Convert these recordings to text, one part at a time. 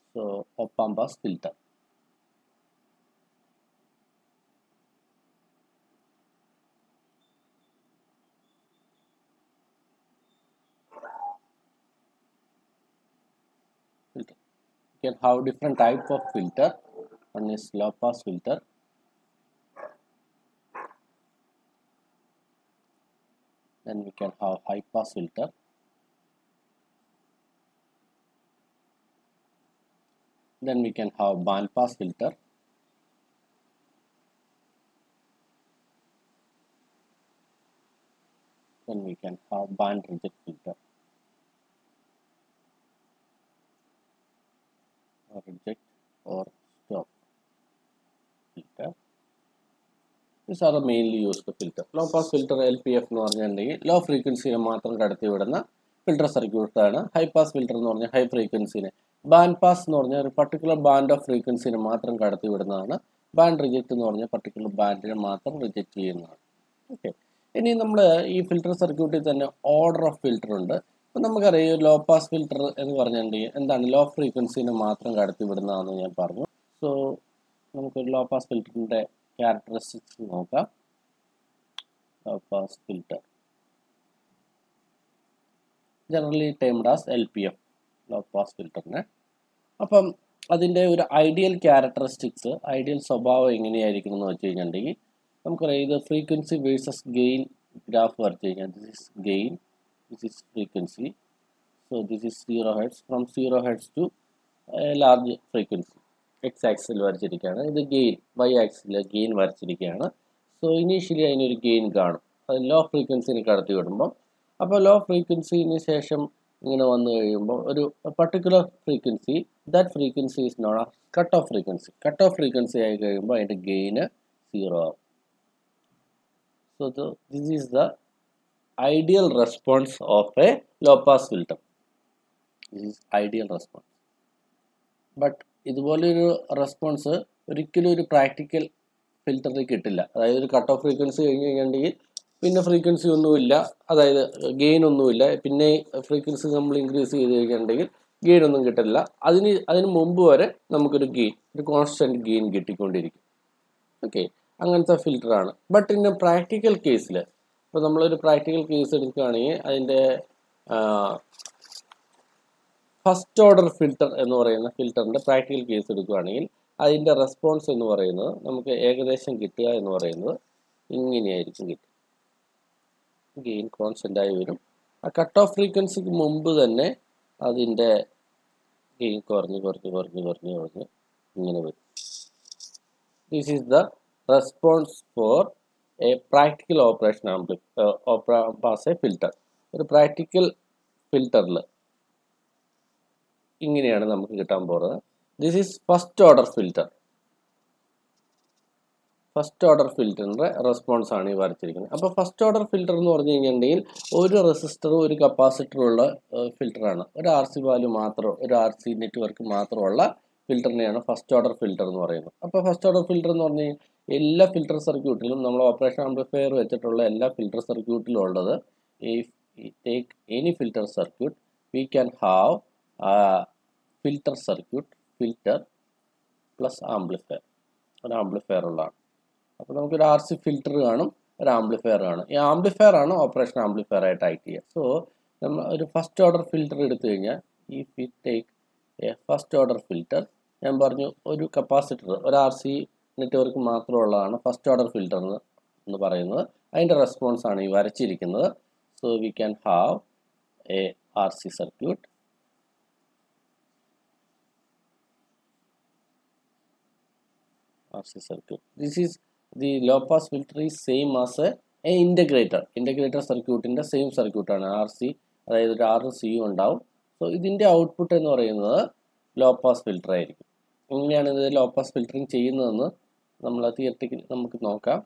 so op-amp pass filter filter you can have different type of filter one is low pass filter then we can have high pass filter then we can have band pass filter then we can have band reject filter or reject or stop filter these are the mainly used filter low pass filter LPF എന്ന് പറഞ്ഞിട്ടുണ്ടെങ്കിൽ law ഫ്രീക്വൻസിനെ മാത്രം കടത്തി വിടുന്ന filter സർക്യൂട്ടാണ് high pass filter എന്ന് പറഞ്ഞാൽ high ഫ്രീക്വൻസിനെ band pass എന്ന് പറഞ്ഞാൽ ഒരു പർട്ടിക്കുലർ ബാൻഡ് ഓഫ് ഫ്രീക്വൻസിനെ മാത്രം കടത്തി വിടുന്നതാണ് ബാൻഡ് റിജക്റ്റ് എന്ന് പറഞ്ഞാൽ പർട്ടിക്കുലർ ബാൻഡിനെ മാത്രം റിജക്റ്റ് ചെയ്യുന്നതാണ് ഓക്കെ ഇനി നമ്മൾ ഈ ഫിൽട്ടർ സർക്യൂട്ടിൽ തന്നെ ഓർഡർ ഓഫ് ഫിൽട്ടർ ഉണ്ട് അപ്പം നമുക്കറിയാം ലോ പാസ് ഫിൽട്ടർ എന്ന് പറഞ്ഞിട്ടുണ്ടെങ്കിൽ എന്താണ് ലോ ഫ്രീക്വൻസിനെ മാത്രം കടത്തി വിടുന്നതാണെന്ന് ഞാൻ പറഞ്ഞു സോ നമുക്ക് ലോ പാസ് ഫിൽറ്ററിൻ്റെ ക്യാരക്ടറിസ്റ്റിക്സ് നോക്കാം low pass filter generally termed as L P F low pass ഫിൽറ്ററിന് അപ്പം അതിൻ്റെ ഒരു ഐഡിയൽ ക്യാരക്ടറിസ്റ്റിക്സ് ഐഡിയൽ സ്വഭാവം എങ്ങനെയായിരിക്കും എന്ന് വെച്ച് കഴിഞ്ഞിട്ടുണ്ടെങ്കിൽ നമുക്കറിയാം ഇത് ഫ്രീക്വൻസി വേഴ്സസ് ഗെയിൻ ഗ്രാഫ് വരച്ച് കഴിഞ്ഞാൽ this is gain this is frequency so this is zero hertz from zero hertz to large frequency X axis വരച്ചിരിക്കുകയാണ് ഇത് ഗെയിൻ വൈ ആക്സിൽ ഗെയിൻ വരച്ചിരിക്കുകയാണ് സോ ഇനീഷ്യലി അതിനൊരു ഗെയിൻ കാണും അത് ലോ ഫ്രീക്വൻസിന് കടത്തി വിടുമ്പം അപ്പോൾ ലോ ഫ്രീക്വൻസിന് ശേഷം ഇങ്ങനെ വന്നു കഴിയുമ്പോൾ ഒരു particular frequency that frequency is known cut off frequency cut off frequency ആയി കഴിയുമ്പോൾ അതിൻ്റെ ഗെയിന് സീറോ ആവും so this is the ideal response of a low pass filter this is ideal response but ഇതുപോലൊരു റെസ്പോൺസ് ഒരിക്കലും ഒരു പ്രാക്ടിക്കൽ ഫിൽറ്ററിൽ കിട്ടില്ല അതായത് ഒരു കട്ട് ഓഫ് ഫ്രീക്വൻസി കഴിഞ്ഞ് കഴിഞ്ഞിട്ടുണ്ടെങ്കിൽ പിന്നെ ഫ്രീക്വൻസി ഒന്നുമില്ല അതായത് ഗെയിൻ ഒന്നുമില്ല പിന്നെ ഫ്രീക്വൻസി നമ്മൾ ഇൻക്രീസ് ചെയ്ത് കഴിഞ്ഞിട്ടുണ്ടെങ്കിൽ ഗെയിൻ ഒന്നും കിട്ടില്ല അതിന് അതിന് മുമ്പ് വരെ നമുക്കൊരു ഗെയിൻ ഒരു കോൺസ്റ്റൻറ്റ് ഗെയിൻ കിട്ടിക്കൊണ്ടിരിക്കും ഓക്കെ അങ്ങനത്തെ ഫിൽറ്ററാണ് ബട്ട് ഇൻ പ്രാക്ടിക്കൽ കേസിൽ ഇപ്പോൾ നമ്മളൊരു പ്രാക്ടിക്കൽ കേസ് എടുക്കുകയാണെങ്കിൽ അതിൻ്റെ ഫസ്റ്റ് ഓർഡർ ഫിൽറ്റർ എന്ന് പറയുന്ന ഫിൽറ്ററിൻ്റെ പ്രാക്ടിക്കൽ കേസ് എടുക്കുകയാണെങ്കിൽ അതിൻ്റെ റെസ്പോൺസ് എന്ന് പറയുന്നത് നമുക്ക് ഏകദേശം കിട്ടുക എന്ന് പറയുന്നത് ഇങ്ങനെയായിരിക്കും കിട്ടുക ഗെയിൻ കോൺസ്റ്റൻ്റ് ആയി വരും ആ കട്ട് ഓഫ് ഫ്രീക്വൻസിക്ക് മുമ്പ് തന്നെ അതിൻ്റെ ഗെയിൻ കുറഞ്ഞ് കുറഞ്ഞ് കുറഞ്ഞ് കുറഞ്ഞ് കുറഞ്ഞ് ഇങ്ങനെ വരും this is the response for a practical operation amplifier pass a filter ഒരു പ്രാക്ടിക്കൽ ഫിൽറ്ററിൽ ഇങ്ങനെയാണ് നമുക്ക് കിട്ടാൻ പോകുന്നത് this is first order filter first order ഫിൽറ്ററിൻ്റെ റെസ്പോൺസ് ആണ് ഈ വരച്ചിരിക്കുന്നത് അപ്പോൾ ഫസ്റ്റ് ഓർഡർ ഫിൽറ്റർ എന്ന് പറഞ്ഞു കഴിഞ്ഞിട്ടുണ്ടെങ്കിൽ ഒരു റെസിസ്റ്ററും ഒരു കപ്പാസിറ്ററും ഉള്ള ഫിൽറ്ററാണ് ഒരു ആർ സി വാല്യൂ മാത്രം ഒരു ആർ സി നെറ്റ്വർക്ക് മാത്രമുള്ള ഫിൽറ്ററിനെയാണ് ഫസ്റ്റ് ഓർഡർ ഫിൽറ്റർ എന്ന് പറയുന്നത് അപ്പോൾ ഫസ്റ്റ് ഓർഡർ ഫിൽറ്റർ എന്ന് പറഞ്ഞു കഴിഞ്ഞാൽ എല്ലാ ഫിൽറ്റർ സർക്യൂട്ടിലും നമ്മൾ ഓപ്പറേഷൻ ആംപ്ലിഫയർ വെച്ചിട്ടുള്ള എല്ലാ ഫിൽറ്റർ സർക്യൂട്ടിലും ഉള്ളത് if take any filter circuit we can have filter circuit filter plus amplifier ഒരു ആംപ്ലിഫയർ ഉള്ളതാണ് അപ്പോൾ നമുക്കൊരു ആർ സി ഫിൽറ്റർ കാണും ഒരു ആംപ്ലിഫയർ കാണും ഈ ആംപ്ലിഫയർ ആണ് ഓപ്പറേഷൻ ആംപ്ലിഫയർ ആയിട്ട് ആക്ട് ചെയ്യുക സോ നമ്മൾ ഒരു ഫസ്റ്റ് ഓർഡർ ഫിൽറ്റർ എടുത്തു കഴിഞ്ഞാൽ ഈ ഫി take a first order filter ഞാൻ പറഞ്ഞു ഒരു കപ്പാസിറ്റർ ഒരു ആർ സി നെറ്റ്വർക്ക് മാത്രമുള്ളതാണ് ഫസ്റ്റ് ഓർഡർ ഫിൽറ്റർ എന്ന് എന്ന് പറയുന്നത് അതിൻ്റെ റെസ്പോൺസ് ആണ് ഈ വരച്ചിരിക്കുന്നത് so we can have a R C circuit RC circuit. This is the low pass filter is same as a, a integrator. Integrator സർക്യൂട്ടിൻ്റെ സെയിം സർക്യൂട്ടാണ് ആർ സി അതായത് ഒരു ആറും സിയും ഉണ്ടാവും സോ ഇതിൻ്റെ ഔട്ട്പുട്ട് എന്ന് പറയുന്നത് ലോ പാസ് ഫിൽറ്റർ ആയിരിക്കും എങ്ങനെയാണ് ഇത് ലോ പാസ് ഫിൽറ്ററിങ് ചെയ്യുന്നതെന്ന് നമ്മൾ തിയററ്റിക്കലി നമുക്ക് നോക്കാം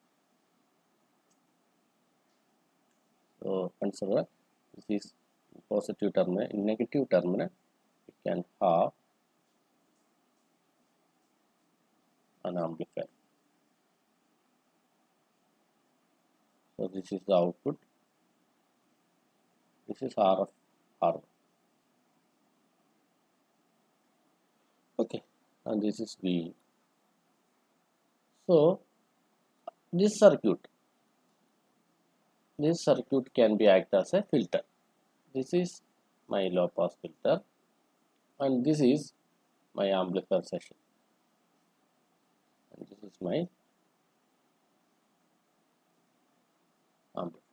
so consider this is positive ടെർമിന് നെഗറ്റീവ് ടെർമിന് you can have an amplifier. So this is the output. This is RF R. okay and this is v so this circuit this circuit can be act as a filter this is my low pass filter and this is my amplifier session and this is my amplifier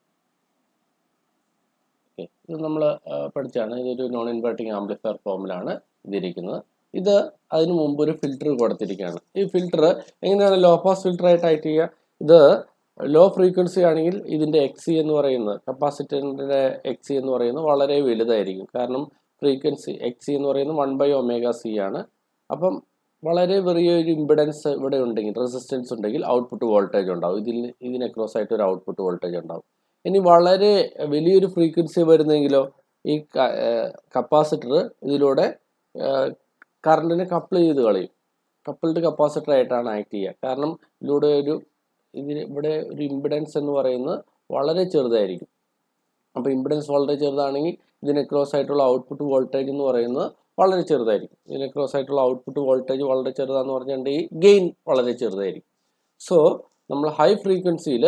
okay ഇത് നമ്മൾ പഠിച്ചാണ് ഇതൊരു non inverting amplifier ഫോമിലാണ് ഇതിരിക്കുന്നത് ഇത് അതിന് മുമ്പ് ഒരു filter കൊടുത്തിരിക്കുകയാണ് ഈ ഫിൽറ്റർ എങ്ങനെയാണ് ലോ പാസ് ഫിൽറ്റർ ആയിട്ട് ആക്ട് ചെയ്യുക ഇത് ലോ ഫ്രീക്വൻസി ആണെങ്കിൽ ഇതിൻ്റെ എക്സി എന്ന് പറയുന്നത് കപ്പാസിറ്ററിൻ്റെ എക്സി എന്ന് പറയുന്നത് വളരെ വലുതായിരിക്കും കാരണം ഫ്രീക്വൻസി എക്സി എന്ന് പറയുന്നത് വൺ ബൈ ഒമേഗ സി ആണ് അപ്പം വളരെ ചെറിയൊരു ഇമ്പിഡൻസ് ഇവിടെ ഉണ്ടെങ്കിൽ റെസിസ്റ്റൻസ് ഉണ്ടെങ്കിൽ ഔട്ട്പുട്ട് വോൾട്ടേജ് ഉണ്ടാവും ഇതിൽ ഇതിന് ക്രോസ് ആയിട്ട് ഒരു ഔട്ട്പുട്ട് വോൾട്ടേജ് ഉണ്ടാവും ഇനി വളരെ വലിയൊരു ഫ്രീക്വൻസി വരുന്നെങ്കിലോ ഈ കപ്പാസിറ്റർ ഇതിലൂടെ കറണ്ടിനെ കപ്പിൾ ചെയ്ത് കളയും കപ്പിൾഡ് കപ്പാസിറ്റർ ആയിട്ടാണ് ആക്ട് ചെയ്യുക കാരണം ഇതിലൂടെ ഒരു ഇതിന് ഇവിടെ ഒരു ഇമ്പിഡൻസ് എന്ന് പറയുന്നത് വളരെ ചെറുതായിരിക്കും അപ്പോൾ ഇമ്പിഡൻസ് വളരെ ചെറുതാണെങ്കിൽ ഇതിന് ക്രോസ് ആയിട്ടുള്ള ഔട്ട്പുട്ട് വോൾട്ടേജ് എന്ന് പറയുന്നത് വളരെ ചെറുതായിരിക്കും ഇതിന് ക്രോസ് ആയിട്ടുള്ള ഔട്ട്പുട്ട് വോൾട്ടേജ് വളരെ ചെറുതാന്ന് പറഞ്ഞിട്ടുണ്ടെങ്കിൽ ഗെയിൻ വളരെ ചെറുതായിരിക്കും സോ നമ്മൾ ഹൈ ഫ്രീക്വൻസിയിൽ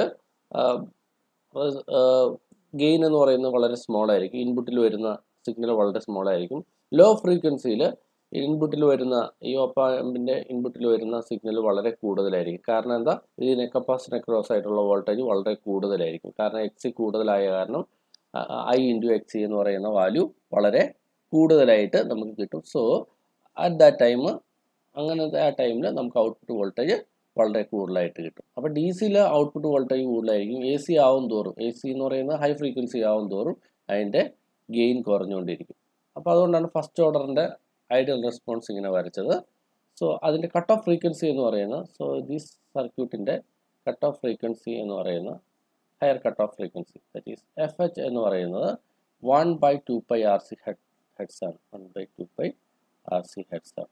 ഗെയിൻ എന്ന് പറയുന്നത് വളരെ സ്മോൾ ആയിരിക്കും ഇൻപുട്ടിൽ വരുന്ന സിഗ്നൽ വളരെ സ്മോൾ ആയിരിക്കും ലോ ഫ്രീക്വൻസിയിൽ ഇൻപുട്ടിൽ വരുന്ന ഈ ഓപ്പാമ്പിൻ്റെ ഇൻപുട്ടിൽ വരുന്ന സിഗ്നൽ വളരെ കൂടുതലായിരിക്കും കാരണം എന്താ ഇതിന് കപ്പാസിറ്റർ ക്രോസ് ആയിട്ടുള്ള വോൾട്ടേജ് വളരെ കൂടുതലായിരിക്കും കാരണം എക്സി കൂടുതലായ കാരണം ഐ ഇൻറ്റു എക്സി എന്ന് പറയുന്ന വാല്യൂ വളരെ കൂടുതലായിട്ട് നമുക്ക് കിട്ടും സോ അറ്റ് ദാറ്റ് ടൈം അങ്ങനത്തെ ആ ടൈമിൽ നമുക്ക് ഔട്ട്പുട്ട് വോൾട്ടേജ് വളരെ കൂടുതലായിട്ട് കിട്ടും അപ്പോൾ ഡി സിയിൽ ഔട്ട്പുട്ട് വോൾട്ടേജ് കൂടുതലായിരിക്കും എ സി ആവും തോറും എ സി എന്ന് പറയുന്നത് ഹൈ ഫ്രീക്വൻസി ആവും തോറും അതിൻ്റെ ഗെയിൻ കുറഞ്ഞുകൊണ്ടിരിക്കും അപ്പോൾ അതുകൊണ്ടാണ് ഫസ്റ്റ് ഓർഡറിൻ്റെ ഐഡിയൽ റെസ്പോൺസ് ഇങ്ങനെ വരച്ചത് സോ അതിൻ്റെ കട്ട് ഓഫ് ഫ്രീക്വൻസി എന്ന് പറയുന്നത് സോ ദിസ് സർക്യൂട്ടിൻ്റെ കട്ട് ഓഫ് ഫ്രീക്വൻസി എന്ന് പറയുന്ന higher cut off frequency that is F H എന്ന് പറയുന്നത് one by two pi R C ഹെഡ് ഹെഡ്സ് ആണ് one by two pi R C hertz ആണ്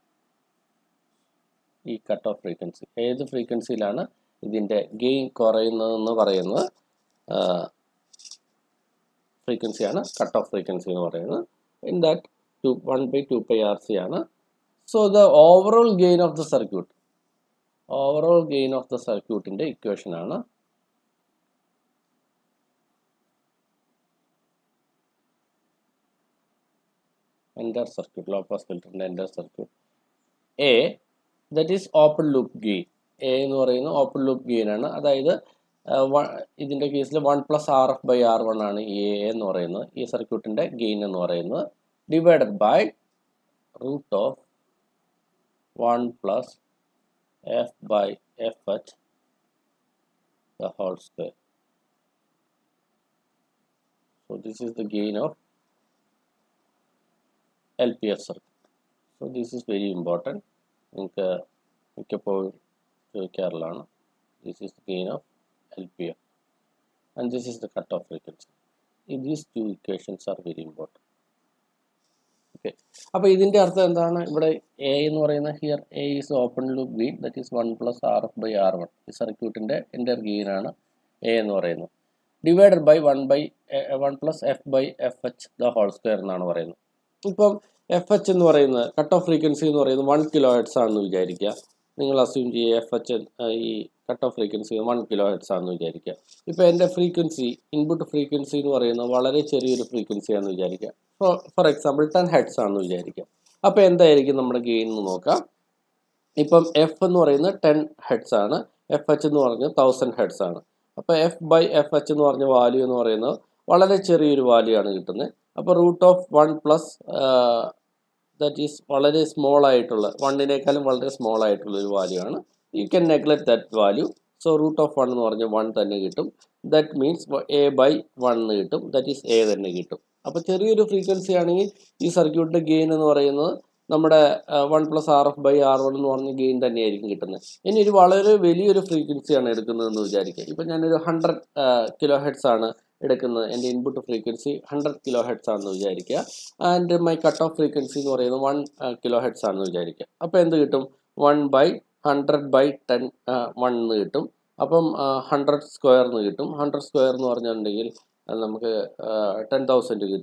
ഈ കട്ട് ഓഫ് ഫ്രീക്വൻസി ഏത് ഫ്രീക്വൻസിയിലാണ് ഇതിൻ്റെ ഗെയിൻ കുറയുന്നതെന്ന് പറയുന്നത് ഫ്രീക്വൻസിയാണ് കട്ട് ഓഫ് ഫ്രീക്വൻസി എന്ന് പറയുന്നത് in that two one by two pi R C ആണ് so the overall gain of the circuit overall gain of the സർക്യൂട്ടിൻ്റെ equation ആണ് എൻ്റർ സർക്യൂട്ട് ലോ പാസ് ഫിൽറ്ററിൻ്റെ enter circuit A that is open loop gain A എന്ന് പറയുന്നത് open loop gain ആണ് അതായത് ഇതിൻ്റെ കേസിൽ one plus R F by R one ആണ് ഈ എ എന്ന് പറയുന്നത് ഈ സർക്യൂട്ടിൻ്റെ ഗെയിൻ എന്ന് പറയുന്നത് divided by root of one plus F by F H the whole square so this is the gain of LPF circuit so this is very important നിങ്ങൾക്ക് മിക്കപ്പോഴും ചോദിക്കാറുള്ളതാണ് this is gain of L P F and this is the cut off frequency these two equations are very important okay അപ്പോൾ ഇതിൻ്റെ അർത്ഥം എന്താണ് ഇവിടെ A എന്ന് പറയുന്ന here A is open loop gain that is one plus R F by R one ഈ സർക്യൂട്ടിൻ്റെ എൻ്റെ ഗെയിനാണ് എ എന്ന് പറയുന്നത് divided by one by one plus F by F H the whole square എന്നാണ് പറയുന്നത് ഇപ്പം എഫ് എച്ച് എന്ന് പറയുന്നത് കട്ട് ഓഫ് ഫ്രീക്വൻസി എന്ന് പറയുന്നത് വൺ കിലോ ഹെഡ്സ് ആണെന്ന് വിചാരിക്കുക നിങ്ങൾ അസ്യൂം ചെയ്യുക എഫ് എച്ച് ഈ cut off frequency one kilo hertz ആണെന്ന് വിചാരിക്കുക ഇപ്പോൾ എൻ്റെ ഫ്രീക്വൻസി ഇൻപുട്ട് ഫ്രീക്വൻസി എന്ന് പറയുന്നത് വളരെ ചെറിയൊരു ഫ്രീക്വൻസി ആണെന്ന് വിചാരിക്കുക for for example ten hertz ആണെന്ന് വിചാരിക്കുക അപ്പോൾ എന്തായിരിക്കും നമ്മുടെ ഗെയിൻ എന്ന് നോക്കാം ഇപ്പം എഫ് എന്ന് പറയുന്നത് ടെൻ ഹെഡ്സ് ആണ് എഫ് എച്ച് എന്ന് പറഞ്ഞത് തൗസൻഡ് ഹെഡ്സ് ആണ് അപ്പോൾ എഫ് ബൈ എഫ് എച്ച് എന്ന് പറഞ്ഞ വാല്യൂ എന്ന് പറയുന്നത് വളരെ ചെറിയൊരു വാല്യൂ ആണ് കിട്ടുന്നത് അപ്പോൾ root of one plus that is വളരെ സ്മോൾ ആയിട്ടുള്ള വണ്ണിനേക്കാളും വളരെ സ്മോൾ ആയിട്ടുള്ള ഒരു വാല്യൂ ആണ് you can neglect that value so root of one എന്ന് പറഞ്ഞാൽ വൺ തന്നെ കിട്ടും that means A by one എന്ന് കിട്ടും ദറ്റ് ഈസ് എ തന്നെ കിട്ടും അപ്പോൾ ചെറിയൊരു ഫ്രീക്വൻസി ആണെങ്കിൽ ഈ സർക്യൂട്ടിൻ്റെ ഗെയിൻ എന്ന് പറയുന്നത് നമ്മുടെ one plus R F by R one എന്ന് പറഞ്ഞ ഗെയിൻ തന്നെയായിരിക്കും കിട്ടുന്നത് ഇനി ഒരു വളരെ വലിയൊരു ഫ്രീക്വൻസിയാണ് എടുക്കുന്നതെന്ന് വിചാരിക്കുക ഇപ്പം ഞാനൊരു ഹൺഡ്രഡ് കിലോ ഹെഡ്സ് ആണ് എടുക്കുന്നത് എൻ്റെ input frequency hundred kilo hertz ആണെന്ന് വിചാരിക്കുക and my cut off frequency എന്ന് പറയുന്നത് വൺ കിലോ ഹെഡ്സ് ആണെന്ന് വിചാരിക്കുക അപ്പോൾ എന്ത് കിട്ടും one by hundred by ten one എന്ന് കിട്ടും അപ്പം ഹൺഡ്രഡ് സ്ക്വയർ എന്ന് കിട്ടും ഹൺഡ്രഡ് സ്ക്വയർ എന്ന് പറഞ്ഞിട്ടുണ്ടെങ്കിൽ നമുക്ക് ടെൻ തൗസൻഡ് കിട്ടും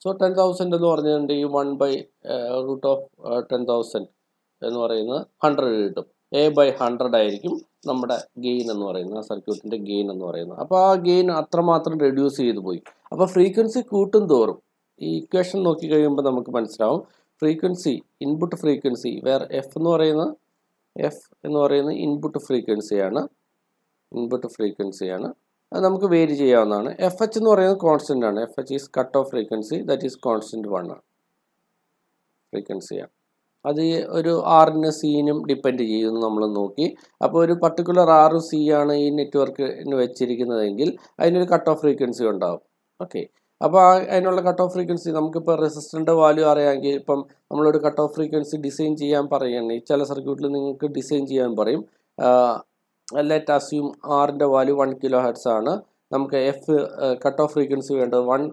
സോ ടെൻ തൗസൻഡ് എന്ന് പറഞ്ഞിട്ടുണ്ടെങ്കിൽ one by root of ten thousand എന്ന് പറയുന്നത് ഹൺഡ്രഡ് കിട്ടും എ ബൈ ഹൺഡ്രഡ് ആയിരിക്കും നമ്മുടെ ഗെയിൻ എന്ന് പറയുന്നത് ആ സർക്യൂട്ടിൻ്റെ ഗെയിൻ എന്ന് പറയുന്നത് അപ്പോൾ ആ ഗെയിൻ അത്രമാത്രം റെഡ്യൂസ് ചെയ്തു പോയി അപ്പോൾ ഫ്രീക്വൻസി കൂട്ടും തോറും ഈ ഇക്വേഷൻ നോക്കി കഴിയുമ്പോൾ നമുക്ക് മനസ്സിലാവും frequency input frequency where F എന്ന് പറയുന്നത് എഫ് എന്ന് പറയുന്നത് ഇൻപുട്ട് ഫ്രീക്വൻസിയാണ് ഇൻപുട്ട് ഫ്രീക്വൻസിയാണ് അത് നമുക്ക് വേരി ചെയ്യാവുന്നതാണ് എഫ് എച്ച് എന്ന് പറയുന്നത് കോൺസ്റ്റൻ്റ് ആണ് F H is cut off frequency that is constant one ആണ് ഫ്രീക്വൻസിയാണ് അത് ഈ ഒരു ആറിന് സീനും ഡിപ്പെൻഡ് ചെയ്യുന്നു നമ്മൾ നോക്കി അപ്പോൾ ഒരു പർട്ടിക്കുലർ ആറ് സി ആണ് ഈ നെറ്റ്വർക്കിന് വെച്ചിരിക്കുന്നതെങ്കിൽ അതിനൊരു കട്ട് ഓഫ് ഫ്രീക്വൻസി ഉണ്ടാവും ഓക്കെ അപ്പോൾ ആ അതിനുള്ള കട്ട് ഓഫ് ഫ്രീക്വൻസി നമുക്കിപ്പോൾ റെസിസ്റ്ററിൻ്റെ വാല്യൂ അറിയാമെങ്കിൽ ഇപ്പം നമ്മളൊരു കട്ട് ഓഫ് ഫ്രീക്വൻസി ഡിസൈൻ ചെയ്യാൻ പറയുകയാണെങ്കിൽ ചില സർക്യൂട്ടിൽ നിങ്ങൾക്ക് ഡിസൈൻ ചെയ്യാൻ പറയും ലെറ്റ് അസ്യൂം ആറിൻ്റെ വാല്യൂ വൺ കിലോ ഹെഡ്സ് ആണ് നമുക്ക് എഫ് കട്ട് ഓഫ് ഫ്രീക്വൻസി വേണ്ടത് വൺ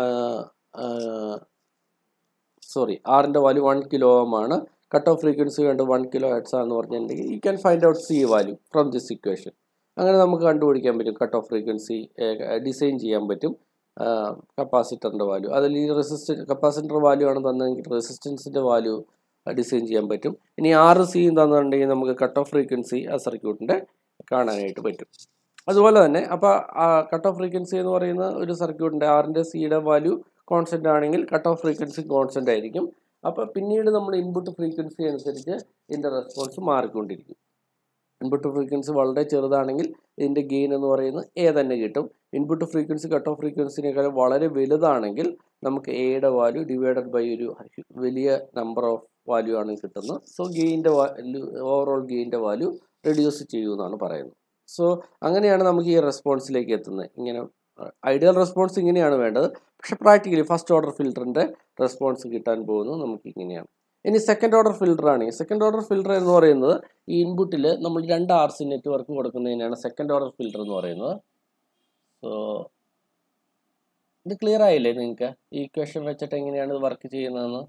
സോറി ആറിൻ്റെ വാല്യൂ വൺ കിലോ ഓം ആണ് കട്ട് ഓഫ് ഫ്രീക്വൻസി വേണ്ടത് വൺ കിലോ ഹെഡ്സ് ആണെന്ന് പറഞ്ഞിട്ടുണ്ടെങ്കിൽ you can find out C value from this equation അങ്ങനെ നമുക്ക് കണ്ടുപിടിക്കാൻ പറ്റും കട്ട് ഓഫ് ഫ്രീക്വൻസി ഡിസൈൻ ചെയ്യാൻ പറ്റും കപ്പാസിറ്ററിൻ്റെ വാല്യൂ അതിൽ ഈ റെസിസ്റ്റൻ കപ്പാസിറ്റർ വാല്യൂ ആണ് തന്നതെങ്കിൽ റെസിസ്റ്റൻസിൻ്റെ വാല്യൂ ഡിസൈൻ ചെയ്യാൻ പറ്റും ഇനി ആറ് സി തന്നിട്ടുണ്ടെങ്കിൽ നമുക്ക് കട്ട് ഓഫ് ഫ്രീക്വൻസി ആ സർക്യൂട്ടിൻ്റെ കാണാനായിട്ട് പറ്റും അതുപോലെ തന്നെ അപ്പോൾ കട്ട് ഓഫ് ഫ്രീക്വൻസി എന്ന് പറയുന്ന ഒരു സർക്യൂട്ടിൻ്റെ ആറിൻ്റെ സിയുടെ വാല്യൂ കോൺസ്റ്റൻ്റ് ആണെങ്കിൽ കട്ട് ഓഫ് ഫ്രീക്വൻസി കോൺസ്റ്റൻ്റ് ആയിരിക്കും അപ്പോൾ പിന്നീട് നമ്മൾ ഇൻപുട്ട് ഫ്രീക്വൻസി അനുസരിച്ച് ഇതിൻ്റെ റെസ്പോൺസ് മാറിക്കൊണ്ടിരിക്കും ഇൻപുട്ട് ഫ്രീക്വൻസി വളരെ ചെറുതാണെങ്കിൽ ഇതിൻ്റെ ഗെയിൻ എന്ന് പറയുന്നത് എ തന്നെ കിട്ടും ഇൻപുട്ട് ഫ്രീക്വൻസി കട്ട് ഓഫ് ഫ്രീക്വൻസിനേക്കാളും വളരെ വലുതാണെങ്കിൽ നമുക്ക് എയുടെ വാല്യൂ ഡിവൈഡഡ് ബൈ ഒരു വലിയ നമ്പർ ഓഫ് വാല്യൂ ആണ് കിട്ടുന്നത് സോ ഗെയിൻ്റെ വാല്യൂ ഓവറോൾ ഗെയിൻ്റെ വാല്യൂ റെഡ്യൂസ് ചെയ്യുമെന്നാണ് പറയുന്നത് സോ അങ്ങനെയാണ് നമുക്ക് ഈ റെസ്പോൺസിലേക്ക് എത്തുന്നത് ഇങ്ങനെ ഐഡിയൽ റെസ്പോൺസ് ഇങ്ങനെയാണ് വേണ്ടത് പക്ഷെ പ്രാക്ടിക്കലി ഫസ്റ്റ് ഓർഡർ ഫിൽറ്ററിൻ്റെ റെസ്പോൺസ് കിട്ടാൻ പോകുന്നത് നമുക്ക് ഇങ്ങനെയാണ് ഇനി സെക്കൻഡ് ഓർഡർ ഫിൽറ്റർ ആണ് സെക്കൻഡ് ഓർഡർ ഫിൽറ്റർ എന്ന് പറയുന്നത് ഈ ഇൻപുട്ടിൽ നമ്മൾ രണ്ട് ആർ സി നെറ്റ്വർക്ക് കൊടുക്കുന്നതിനാണ് സെക്കൻഡ് ഓർഡർ ഫിൽറ്റർ എന്ന് പറയുന്നത് സോ ഇത് ക്ലിയർ ആയില്ലേ നിങ്ങൾക്ക് ഈ ഇക്വേഷൻ വെച്ചിട്ട് എങ്ങനെയാണ് ഇത് വർക്ക് ചെയ്യുന്നതെന്ന്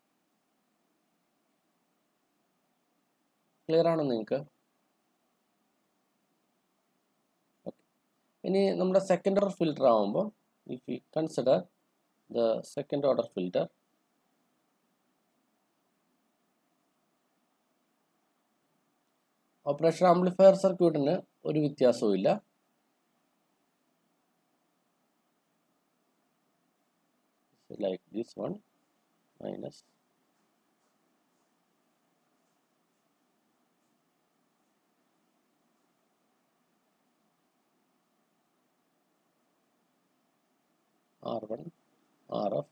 ക്ലിയർ ആണോ നിങ്ങൾക്ക് ഇനി നമ്മുടെ സെക്കൻഡ് ഓർഡർ ഫിൽറ്റർ ആകുമ്പോൾ if you consider the second order filter operation amplifier സർക്യൂട്ടിന് ഒരു വ്യത്യാസവും ഇല്ല like this one minus R1 RF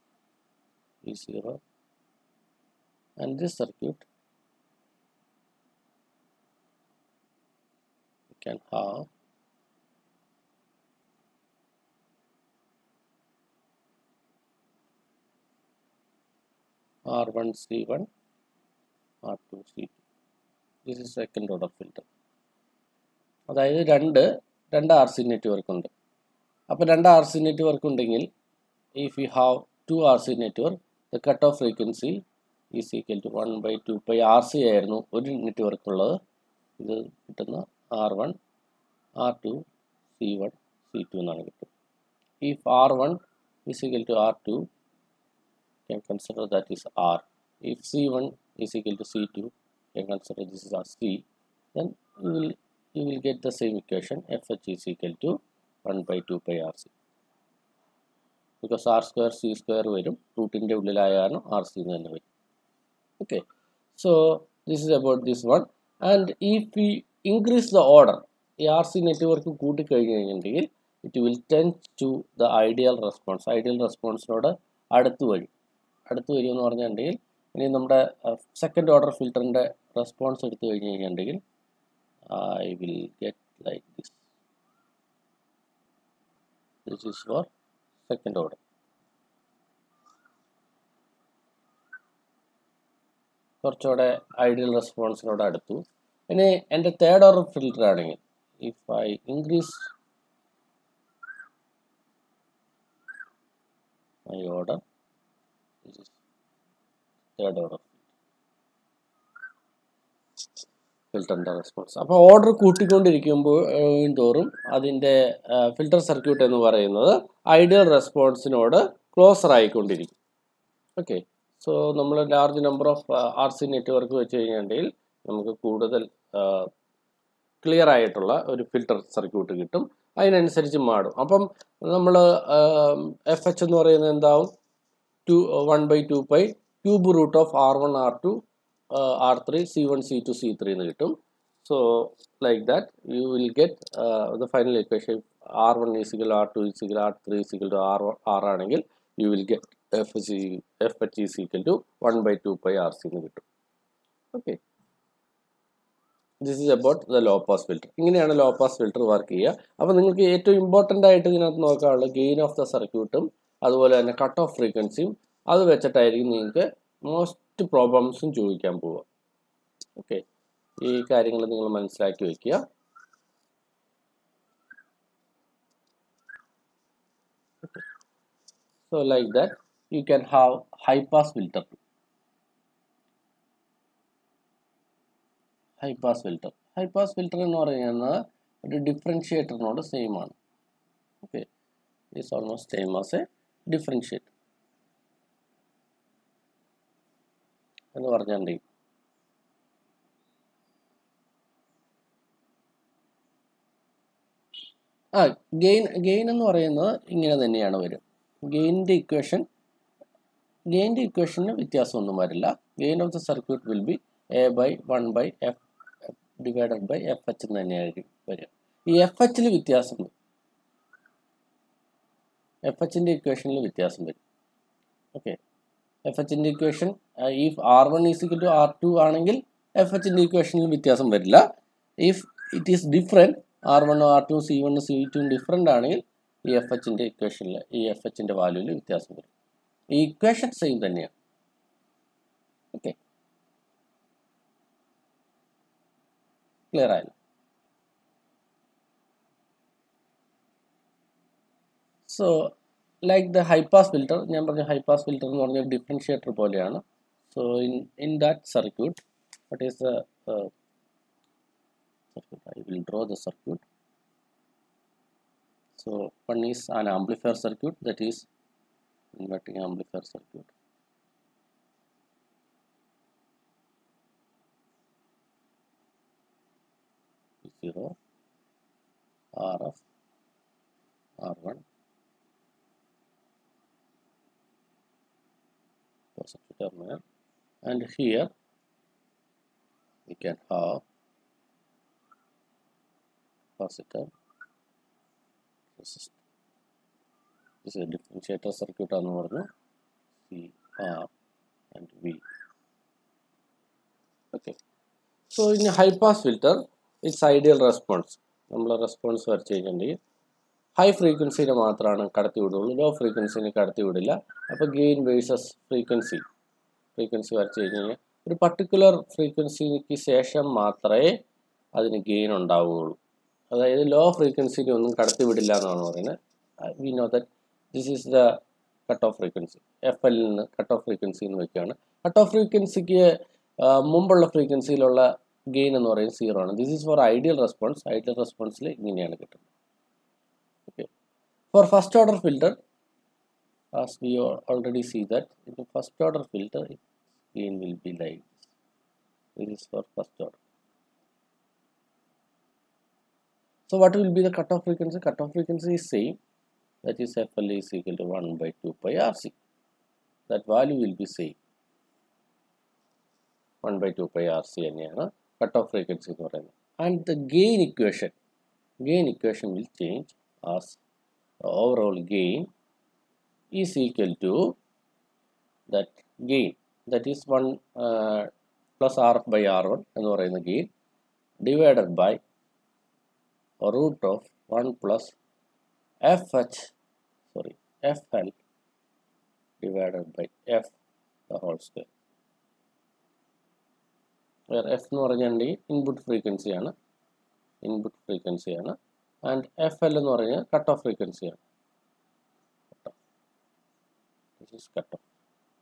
E0 and this circuit we can have R1 C1 R2 C2 this is second order filter അതായത് രണ്ട് രണ്ട് R C network ഉണ്ട് അപ്പോൾ രണ്ട് ആർ സി നെറ്റ്വർക്ക് ഉണ്ടെങ്കിൽ if you have two R C network the cut off frequency is equal to one by two by R C ആയിരുന്നു ഒരു network ഉള്ളത് ഇത് കിട്ടുന്ന R one R two C one C two എന്നാണ് കിട്ടും if R one is equal to R two can consider that is R. If C1 is equal to C2, can consider this is R C, then you will you will get the same equation FH is equal to 1 by 2 pi RC. Because R square C square വരും റൂട്ടിൻ്റെ ഉള്ളിലായാണ് R C എന്ന് തന്നെ വരും okay so this is about this one and if we increase the order ഈ R C network കൂട്ടിക്കഴിഞ്ഞ് കഴിഞ്ഞിട്ടുണ്ടെങ്കിൽ it will tend to the ideal response ideal റെസ്പോൺസിനോട് അടുത്ത് വരും അടുത്ത് വരും എന്ന് പറഞ്ഞിട്ടുണ്ടെങ്കിൽ ഇനി നമ്മുടെ സെക്കൻഡ് ഓർഡർ ഫിൽറ്ററിൻ്റെ റെസ്പോൺസ് എടുത്തു കഴിഞ്ഞ് കഴിഞ്ഞിട്ടുണ്ടെങ്കിൽ I will get like this this is for second order കുറച്ചുകൂടെ ഐഡിയൽ റെസ്പോൺസിനോട് അടുത്തു ഇനി എൻ്റെ തേർഡ് ഓർഡർ ഫിൽറ്റർ ആണെങ്കിൽ if I increase my order third order ഫിൽറ്ററിൻ്റെ റെസ്പോൺസ് അപ്പോൾ ഓർഡർ കൂട്ടിക്കൊണ്ടിരിക്കുമ്പോൾ തോറും അതിൻ്റെ ഫിൽറ്റർ സർക്യൂട്ട് എന്ന് പറയുന്നത് ഐഡിയൽ റെസ്പോൺസിനോട് ക്ലോസർ ആയിക്കൊണ്ടിരിക്കും ഓക്കെ സോ നമ്മൾ large number of R C network വെച്ച് കഴിഞ്ഞിട്ടുണ്ടെങ്കിൽ നമുക്ക് കൂടുതൽ ക്ലിയർ ആയിട്ടുള്ള ഒരു ഫിൽട്ടർ സർക്യൂട്ട് കിട്ടും അതിനനുസരിച്ച് മാറും അപ്പം നമ്മൾ എഫ് എച്ച് എന്ന് പറയുന്നത് എന്താവും two one by two pi cube root of R one R two R three C one C two C three എന്ന് കിട്ടും so like that you will get the final equation R one is equal R two is equal R three is equal to R R ആണെങ്കിൽ you will get F C F H is equal to one by two pi R C എന്ന് കിട്ടും okay this is about the low pass filter ഇങ്ങനെയാണ് low pass filter work ചെയ്യുക അപ്പോൾ നിങ്ങൾക്ക് ഏറ്റവും important ആയിട്ട് ഇതിനകത്ത് നോക്കാനുള്ളത് ഗെയിൻ ഓഫ് ദ സർക്യൂട്ടും അതുപോലെ തന്നെ കട്ട് ഓഫ് ഫ്രീക്വൻസിയും അത് വെച്ചിട്ടായിരിക്കും നിങ്ങൾക്ക് മോസ്റ്റ് പ്രോബ്ലംസും ചോദിക്കാൻ പോവുക ഓക്കെ ഈ കാര്യങ്ങൾ നിങ്ങൾ മനസ്സിലാക്കി വെക്കുക so like that you can have high pass filter high pass filter high pass filter എന്ന് പറയുന്നത് ഒരു ഡിഫറൻഷിയേറ്ററിനോട് സെയിം ആണ് okay is almost same as a differentiator എന്ന് പറഞ്ഞിട്ടുണ്ടെങ്കിൽ ആ ഗെയിൻ ഗെയിൻ എന്ന് പറയുന്നത് ഇങ്ങനെ തന്നെയാണ് വരും ഗെയിനിൻ്റെ ഇക്വേഷൻ ഗെയിനിൻ്റെ ഇക്വേഷന് വ്യത്യാസമൊന്നും വരില്ല gain of the circuit will be A by one by F divided by F H എന്ന് തന്നെയായിരിക്കും വരിക ഈ എഫ് എച്ചിൽ വ്യത്യാസം വരും എഫ് എച്ചിൻ്റെ ഇക്വേഷനിൽ വ്യത്യാസം വരും ഓക്കെ എഫ് എച്ചിൻ്റെ equation if R one is equal to R two ആണെങ്കിൽ എഫ് എച്ചിൻ്റെ ഇക്വേഷനിൽ വ്യത്യാസം വരില്ല if it is different R one R two C one C two different ആണെങ്കിൽ ഈ എഫ് എച്ചിൻ്റെ ഇക്വേഷനിൽ ഈ എഫ് എച്ചിൻ്റെ വാല്യൂവിൽ വ്യത്യാസം വരും ഈ ഇക്വേഷൻ സെയിം തന്നെയാണ് ഓക്കെ ക്ലിയർ ആയല്ലോ so like the high pass filter ഞാൻ പറഞ്ഞ ഹൈ പാസ് ഫിൽറ്റർ എന്ന് പറഞ്ഞ ഡിഫറൻഷിയേറ്റർ പോലെയാണ് so in in that circuit what is the circuit I will draw the circuit so one is an amplifier circuit that is inverting amplifier circuit zero RF R1 positive terminal and here we can have capacitor resistor this is a differentiator circuit ആണെന്ന് പറഞ്ഞു C R and V okay so ഇനി high pass filter it's ideal response നമ്മൾ response വരച്ച് കഴിഞ്ഞിട്ടുണ്ടെങ്കിൽ high ഫ്രീക്വൻസിനെ മാത്രമാണ് കടത്തി വിടുള്ളൂ law ഫ്രീക്വൻസിനെ കടത്തി വിടില്ല അപ്പോൾ ഗെയിൻ വേഴ്സസ് ഫ്രീക്വൻസി ഫ്രീക്വൻസി വരച്ച് കഴിഞ്ഞ് കഴിഞ്ഞാൽ ഒരു പർട്ടിക്കുലർ ഫ്രീക്വൻസിക്ക് ശേഷം മാത്രമേ അതിന് ഗെയിൻ ഉണ്ടാവുകയുള്ളൂ അതായത് ലോ ഫ്രീക്വൻസിനെ ഒന്നും കടത്തി വിടില്ല എന്നാണ് പറയുന്നത് we know that this is the cut off frequency F എല്ലിൽ നിന്ന് കട്ട് ഓഫ് ഫ്രീക്വൻസി എന്ന് വെക്കുകയാണ് കട്ട് ഓഫ് ഫ്രീക്വൻസിക്ക് മുമ്പുള്ള ഫ്രീക്വൻസിയിലുള്ള ഗെയിൻ എന്ന് പറയുന്നത് സീറോ ആണ് this is for ideal response ideal റെസ്പോൺസിൽ ഇങ്ങനെയാണ് കിട്ടുന്നത് okay for first order filter as we already see that in the first order filter gain will be like this. This is for first order. So what will be the cutoff frequency? Cutoff frequency is same. That is FL is equal to 1 by 2 pi RC. That value will be same. 1 by 2 pi RC തന്നെയാണ് cut off frequency എന്ന് പറയുന്നത് and the gain equation gain equation will change as overall gain is equal to that gain that is 1 uh, plus rf by r1 എന്ന് പറയുന്ന gain divided by root of 1 plus fh sorry fl divided by f the whole square where f എന്ന് പറഞ്ഞിട്ടുണ്ടെങ്കിൽ input ഫ്രീക്വൻസിയാണ് input ഫ്രീക്വൻസിയാണ് and F L എന്ന് പറഞ്ഞാൽ cut off ഫ്രീക്വൻസിയാണ് this is cut off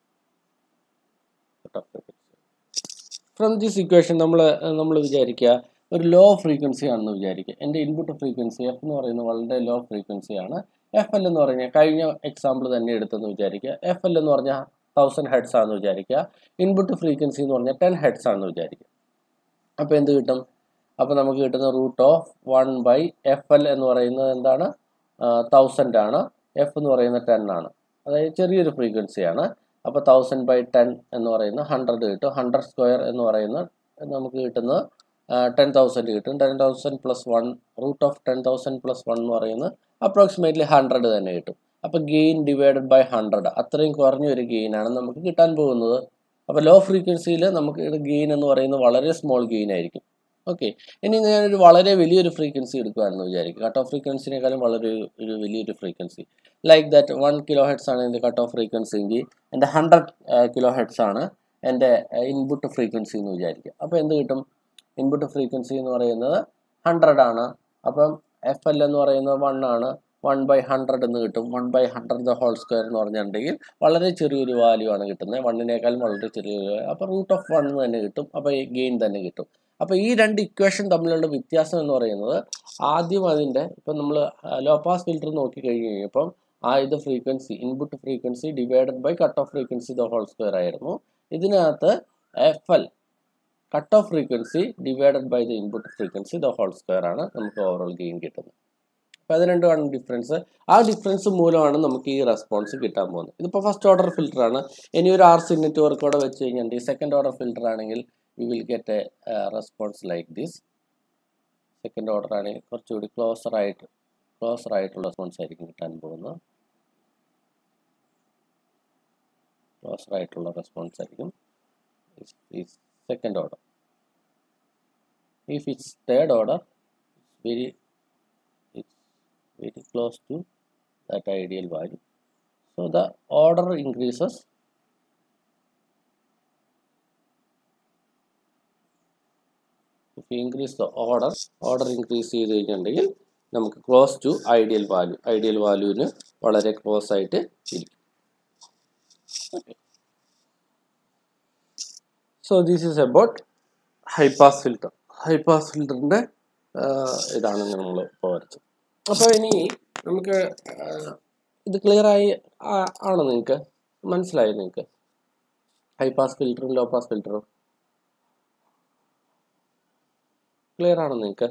cut off frequency from this equation നമ്മൾ നമ്മൾ വിചാരിക്കുക ഒരു ലോ ഫ്രീക്വൻസി ആണെന്ന് വിചാരിക്കുക എൻ്റെ ഇൻപുട്ട് ഫ്രീക്വൻസി എഫ് എന്ന് പറയുന്നത് വളരെ ലോ ഫ്രീക്വൻസി ആണ് എഫ് എൽ എന്ന് പറഞ്ഞാൽ കഴിഞ്ഞ എക്സാമ്പിൾ തന്നെ എടുത്തെന്ന് വിചാരിക്കുക എഫ് എൽ എന്ന് പറഞ്ഞാൽ തൗസൻഡ് ഹെഡ്സ് ആണെന്ന് വിചാരിക്കുക ഇൻപുട്ട് ഫ്രീക്വൻസി എന്ന് പറഞ്ഞാൽ ടെൻ ഹെഡ്സ് ആണെന്ന് വിചാരിക്കുക അപ്പോൾ എന്ത് കിട്ടും അപ്പോൾ നമുക്ക് കിട്ടുന്ന root of one by F L എന്ന് പറയുന്നത് എന്താണ് തൗസൻഡ് ആണ് എഫ് എന്ന് പറയുന്നത് ടെൻ ആണ് അതായത് ചെറിയൊരു ഫ്രീക്വൻസിയാണ് അപ്പോൾ തൗസൻഡ് ബൈ ടെൻ എന്ന് പറയുന്ന ഹൺഡ്രഡ് കിട്ടും ഹൺഡ്രഡ് സ്ക്വയർ എന്ന് പറയുന്ന നമുക്ക് കിട്ടുന്നത് ടെൻ തൗസൻഡ് കിട്ടും ten thousand plus one root of ten thousand plus one എന്ന് പറയുന്നത് അപ്രോക്സിമേറ്റ്ലി ഹൺഡ്രഡ് തന്നെ കിട്ടും അപ്പോൾ ഗെയിൻ ഡിവൈഡഡ് ബൈ ഹൺഡ്രഡ് അത്രയും കുറഞ്ഞ ഒരു ഗെയിനാണ് നമുക്ക് കിട്ടാൻ പോകുന്നത് അപ്പോൾ ലോ ഫ്രീക്വൻസിയിൽ നമുക്ക് ഗെയിൻ എന്ന് പറയുന്നത് വളരെ സ്മോൾ ഗെയിൻ ആയിരിക്കും ഓക്കെ ഇനി ഞാനൊരു വളരെ വലിയൊരു ഫ്രീക്വൻസി എടുക്കുകയാണെന്ന് വിചാരിക്കും കട്ട് ഓഫ് ഫ്രീക്വൻസിനേക്കാളും വളരെ ഒരു വലിയൊരു frequency like that one kilo heads ആണ് എൻ്റെ കട്ട് ഓഫ് ഫ്രീക്വൻസി എങ്കിൽ എൻ്റെ ഹൺഡ്രഡ് കിലോ ഹെഡ്സ് ആണ് എൻ്റെ ഇൻപുട്ട് ഫ്രീക്വൻസി എന്ന് വിചാരിക്കുക അപ്പോൾ എന്ത് കിട്ടും ഇൻപുട്ട് ഫ്രീക്വൻസി എന്ന് പറയുന്നത് ഹൺഡ്രഡ് ആണ് അപ്പം എഫ് എൽ എന്ന് പറയുന്നത് വൺ ആണ് വൺ ബൈ ഹൺഡ്രഡ് എന്ന് കിട്ടും one by hundred the whole square എന്ന് പറഞ്ഞിട്ടുണ്ടെങ്കിൽ വളരെ ചെറിയൊരു വാല്യൂ ആണ് കിട്ടുന്നത് വണ്ണിനേക്കാളും വളരെ ചെറിയൊരു അപ്പോൾ റൂട്ട് ഓഫ് വൺ തന്നെ കിട്ടും അപ്പോൾ ഗെയിൻ തന്നെ കിട്ടും അപ്പോൾ ഈ രണ്ട് ഇക്വേഷൻ തമ്മിലുള്ള വ്യത്യാസം എന്ന് പറയുന്നത് ആദ്യം അതിൻ്റെ ഇപ്പം നമ്മൾ ലോ പാസ് ഫിൽറ്റർ നോക്കി കഴിഞ്ഞ് കഴിഞ്ഞപ്പം ആ ഇത് frequency input frequency divided by cut off frequency the whole square ആയിരുന്നു ഇതിനകത്ത് F L cut off frequency divided by the input frequency the whole square ആണ് നമുക്ക് ഓവറോൾ ഗെയിൻ കിട്ടുന്നത് അപ്പോൾ അത് രണ്ടുമാണ് ഡിഫറൻസ് ആ ഡിഫറൻസ് മൂലമാണ് നമുക്ക് ഈ റെസ്പോൺസ് കിട്ടാൻ പോകുന്നത് ഇതിപ്പോൾ ഫസ്റ്റ് ഓർഡർ ഫിൽറ്റർ ആണ് ഇനി ഒരു ആർ സി നെറ്റ്വർക്ക് കൂടെ വെച്ച് കഴിഞ്ഞാൽ ഈ സെക്കൻഡ് ഓർഡർ ഫിൽറ്റർ ആണെങ്കിൽ you will get a response like this second order ആണെങ്കിൽ കുറച്ചുകൂടി ക്ലോസർ ആയിട്ട് ക്ലോസർ ആയിട്ടുള്ള റെസ്പോൺസ് ആയിരിക്കും കിട്ടാൻ പോകുന്നത് ക്ലോസർ ആയിട്ടുള്ള റെസ്പോൺസ് ആയിരിക്കും second order if it's third order very it's very close to that ideal value so the order increases if you increase the order order increase ചെയ്ത് കഴിഞ്ഞിട്ടുണ്ടെങ്കിൽ നമുക്ക് close to ideal value ideal വാല്യൂവിന് വളരെ close ആയിട്ട് ഇരിക്കും so this is about high pass filter high pass ഫിൽറ്ററിൻ്റെ ഇതാണ് നമ്മൾ ഇപ്പോൾ വരച്ചത് അപ്പോൾ ഇനി നമുക്ക് ഇത് ക്ലിയർ ആയി ആണോ നിങ്ങൾക്ക് മനസ്സിലായോ നിങ്ങൾക്ക് ഹൈ പാസ് ഫിൽറ്ററും ലോ പാസ് ഫിൽറ്ററും ക്ലിയർ ആണോ നിങ്ങൾക്ക്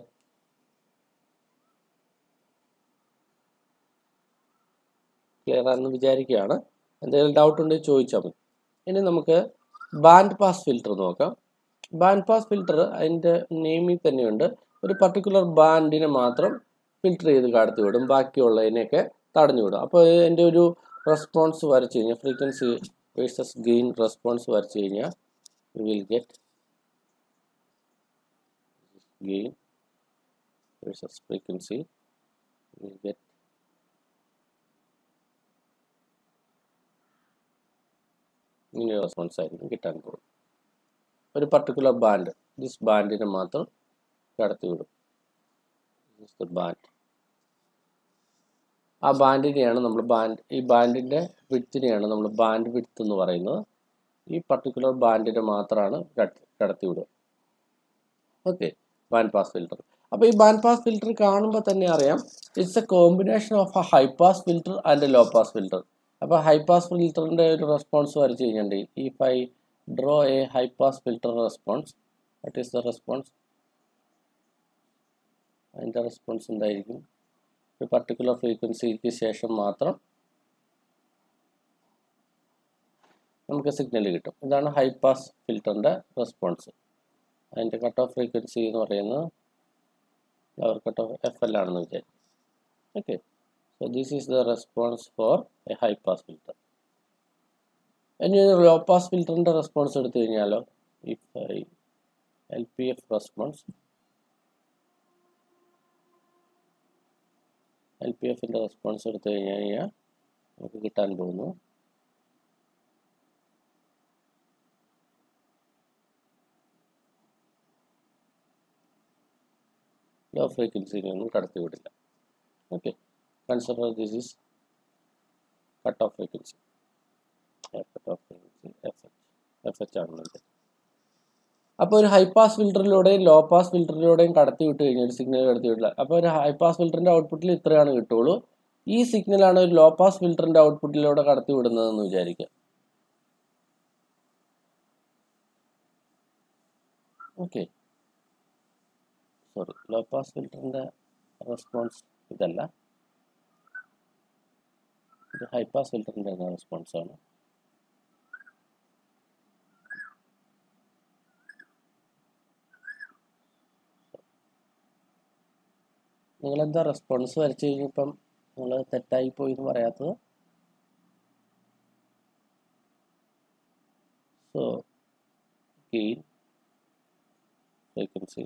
ക്ലിയർ ആണെന്ന് വിചാരിക്കുകയാണ് എന്തെങ്കിലും ഡൗട്ട് ഉണ്ടെങ്കിൽ ചോദിച്ചാൽ മതി ഇനി നമുക്ക് ബാൻഡ് പാസ് ഫിൽറ്റർ നോക്കാം ബാൻഡ് പാസ് ഫിൽറ്റർ അതിൻ്റെ നെയിമിൽ തന്നെയുണ്ട് ഒരു പർട്ടിക്കുലർ ബാൻഡിനെ മാത്രം ഫിൽറ്റർ ചെയ്ത് കടത്തി വിടും ബാക്കിയുള്ളതിനെയൊക്കെ തടഞ്ഞു വിടും അപ്പോൾ എൻ്റെ ഒരു റെസ്പോൺസ് വരച്ച് കഴിഞ്ഞാൽ ഫ്രീക്വൻസി വേഴ്സസ് ഗെയിൻ റെസ്പോൺസ് വരച്ച് കഴിഞ്ഞാൽ you will get gain versus frequency will get ഇങ്ങനെ റെസ്പോൺസ് ആയിരിക്കും കിട്ടാൻ പോകും ഒരു പർട്ടിക്കുലർ ബാൻഡ് ദിസ് ബാൻഡിനെ മാത്രം കടത്തി വിടും ബാൻഡ് ആ ബാൻഡിനെയാണ് നമ്മൾ ബാൻഡ് ഈ ബാൻഡിൻ്റെ വിഡ്ത്തിനെയാണ് നമ്മൾ ബാൻഡ് വിഡ്ത്ത് എന്ന് പറയുന്നത് ഈ പർട്ടിക്കുലർ ബാൻഡിനെ മാത്രമാണ് കടത്തി വിടുക ഓക്കെ ബാൻഡ് പാസ് ഫിൽറ്റർ അപ്പോൾ ഈ ബാൻഡ് പാസ് ഫിൽറ്റർ കാണുമ്പോൾ തന്നെ അറിയാം it's a combination of a high pass filter and low pass filter അപ്പോൾ ഹൈ പാസ് ഫിൽറ്ററിൻ്റെ ഒരു റെസ്പോൺസ് വരച്ച് കഴിഞ്ഞിട്ടുണ്ടെങ്കിൽ if I draw a high pass filter response what is the response അതിൻ്റെ റെസ്പോൺസ് എന്തായിരിക്കും ഒരു പർട്ടിക്കുലർ ഫ്രീക്വൻസിക്ക് ശേഷം മാത്രം നമുക്ക് സിഗ്നൽ കിട്ടും ഇതാണ് ഹൈ പാസ് ഫിൽറ്ററിൻ്റെ റെസ്പോൺസ് അതിൻ്റെ കട്ട് ഓഫ് ഫ്രീക്വൻസി എന്ന് പറയുന്നത് lower cut off F L ആണെന്ന് വിചാരിക്കും okay so this is the response for a high pass filter ഇനി ഒരു ലോ പാസ് ഫിൽറ്ററിൻ്റെ റെസ്പോൺസ് എടുത്തു കഴിഞ്ഞാലോ if I L P F response L P എഫിൻ്റെ റെസ്പോൺസ് എടുത്തു കഴിഞ്ഞ് കഴിഞ്ഞാൽ നമുക്ക് കിട്ടാൻ പോകുന്നു ലോ ഫ്രീക്വൻസിയിലൊന്നും കടത്തി വിടില്ല okay consider this is cut off frequency cut off frequency F H F H ആണെന്നുണ്ട് അപ്പോൾ ഒരു ഹൈ പാസ് ഫിൽറ്ററിലൂടെയും ലോ പാസ് ഫിൽറ്ററിലൂടെയും കടത്തി വിട്ട് കഴിഞ്ഞാൽ ഒരു സിഗ്നൽ കടത്തി വിട്ടില്ല അപ്പോൾ ഒരു ഹൈ പാസ് ഫിൽറ്ററിൻ്റെ ഔട്ട്പുട്ടിൽ ഇത്രയാണ് കിട്ടുള്ളൂ ഈ സിഗ്നലാണ് ഒരു ലോ പാസ് ഫിൽറ്ററിന്റെ ഔട്ട്പുട്ടിലൂടെ കടത്തി വിടുന്നതെന്ന് വിചാരിക്കുക ഓക്കെ സോറി ലോ പാസ് ഫിൽറ്ററിന്റെ റെസ്പോൺസ് ഇതല്ല ഇത് ഹൈ പാസ് ഫിൽറ്ററിന്റെ റെസ്പോൺസ് ആണ് നിങ്ങളെന്താ റെസ്പോൺസ് വരച്ചു കഴിഞ്ഞപ്പം നിങ്ങൾ തെറ്റായി പോയി എന്ന് പറയാത്തത് so gain frequency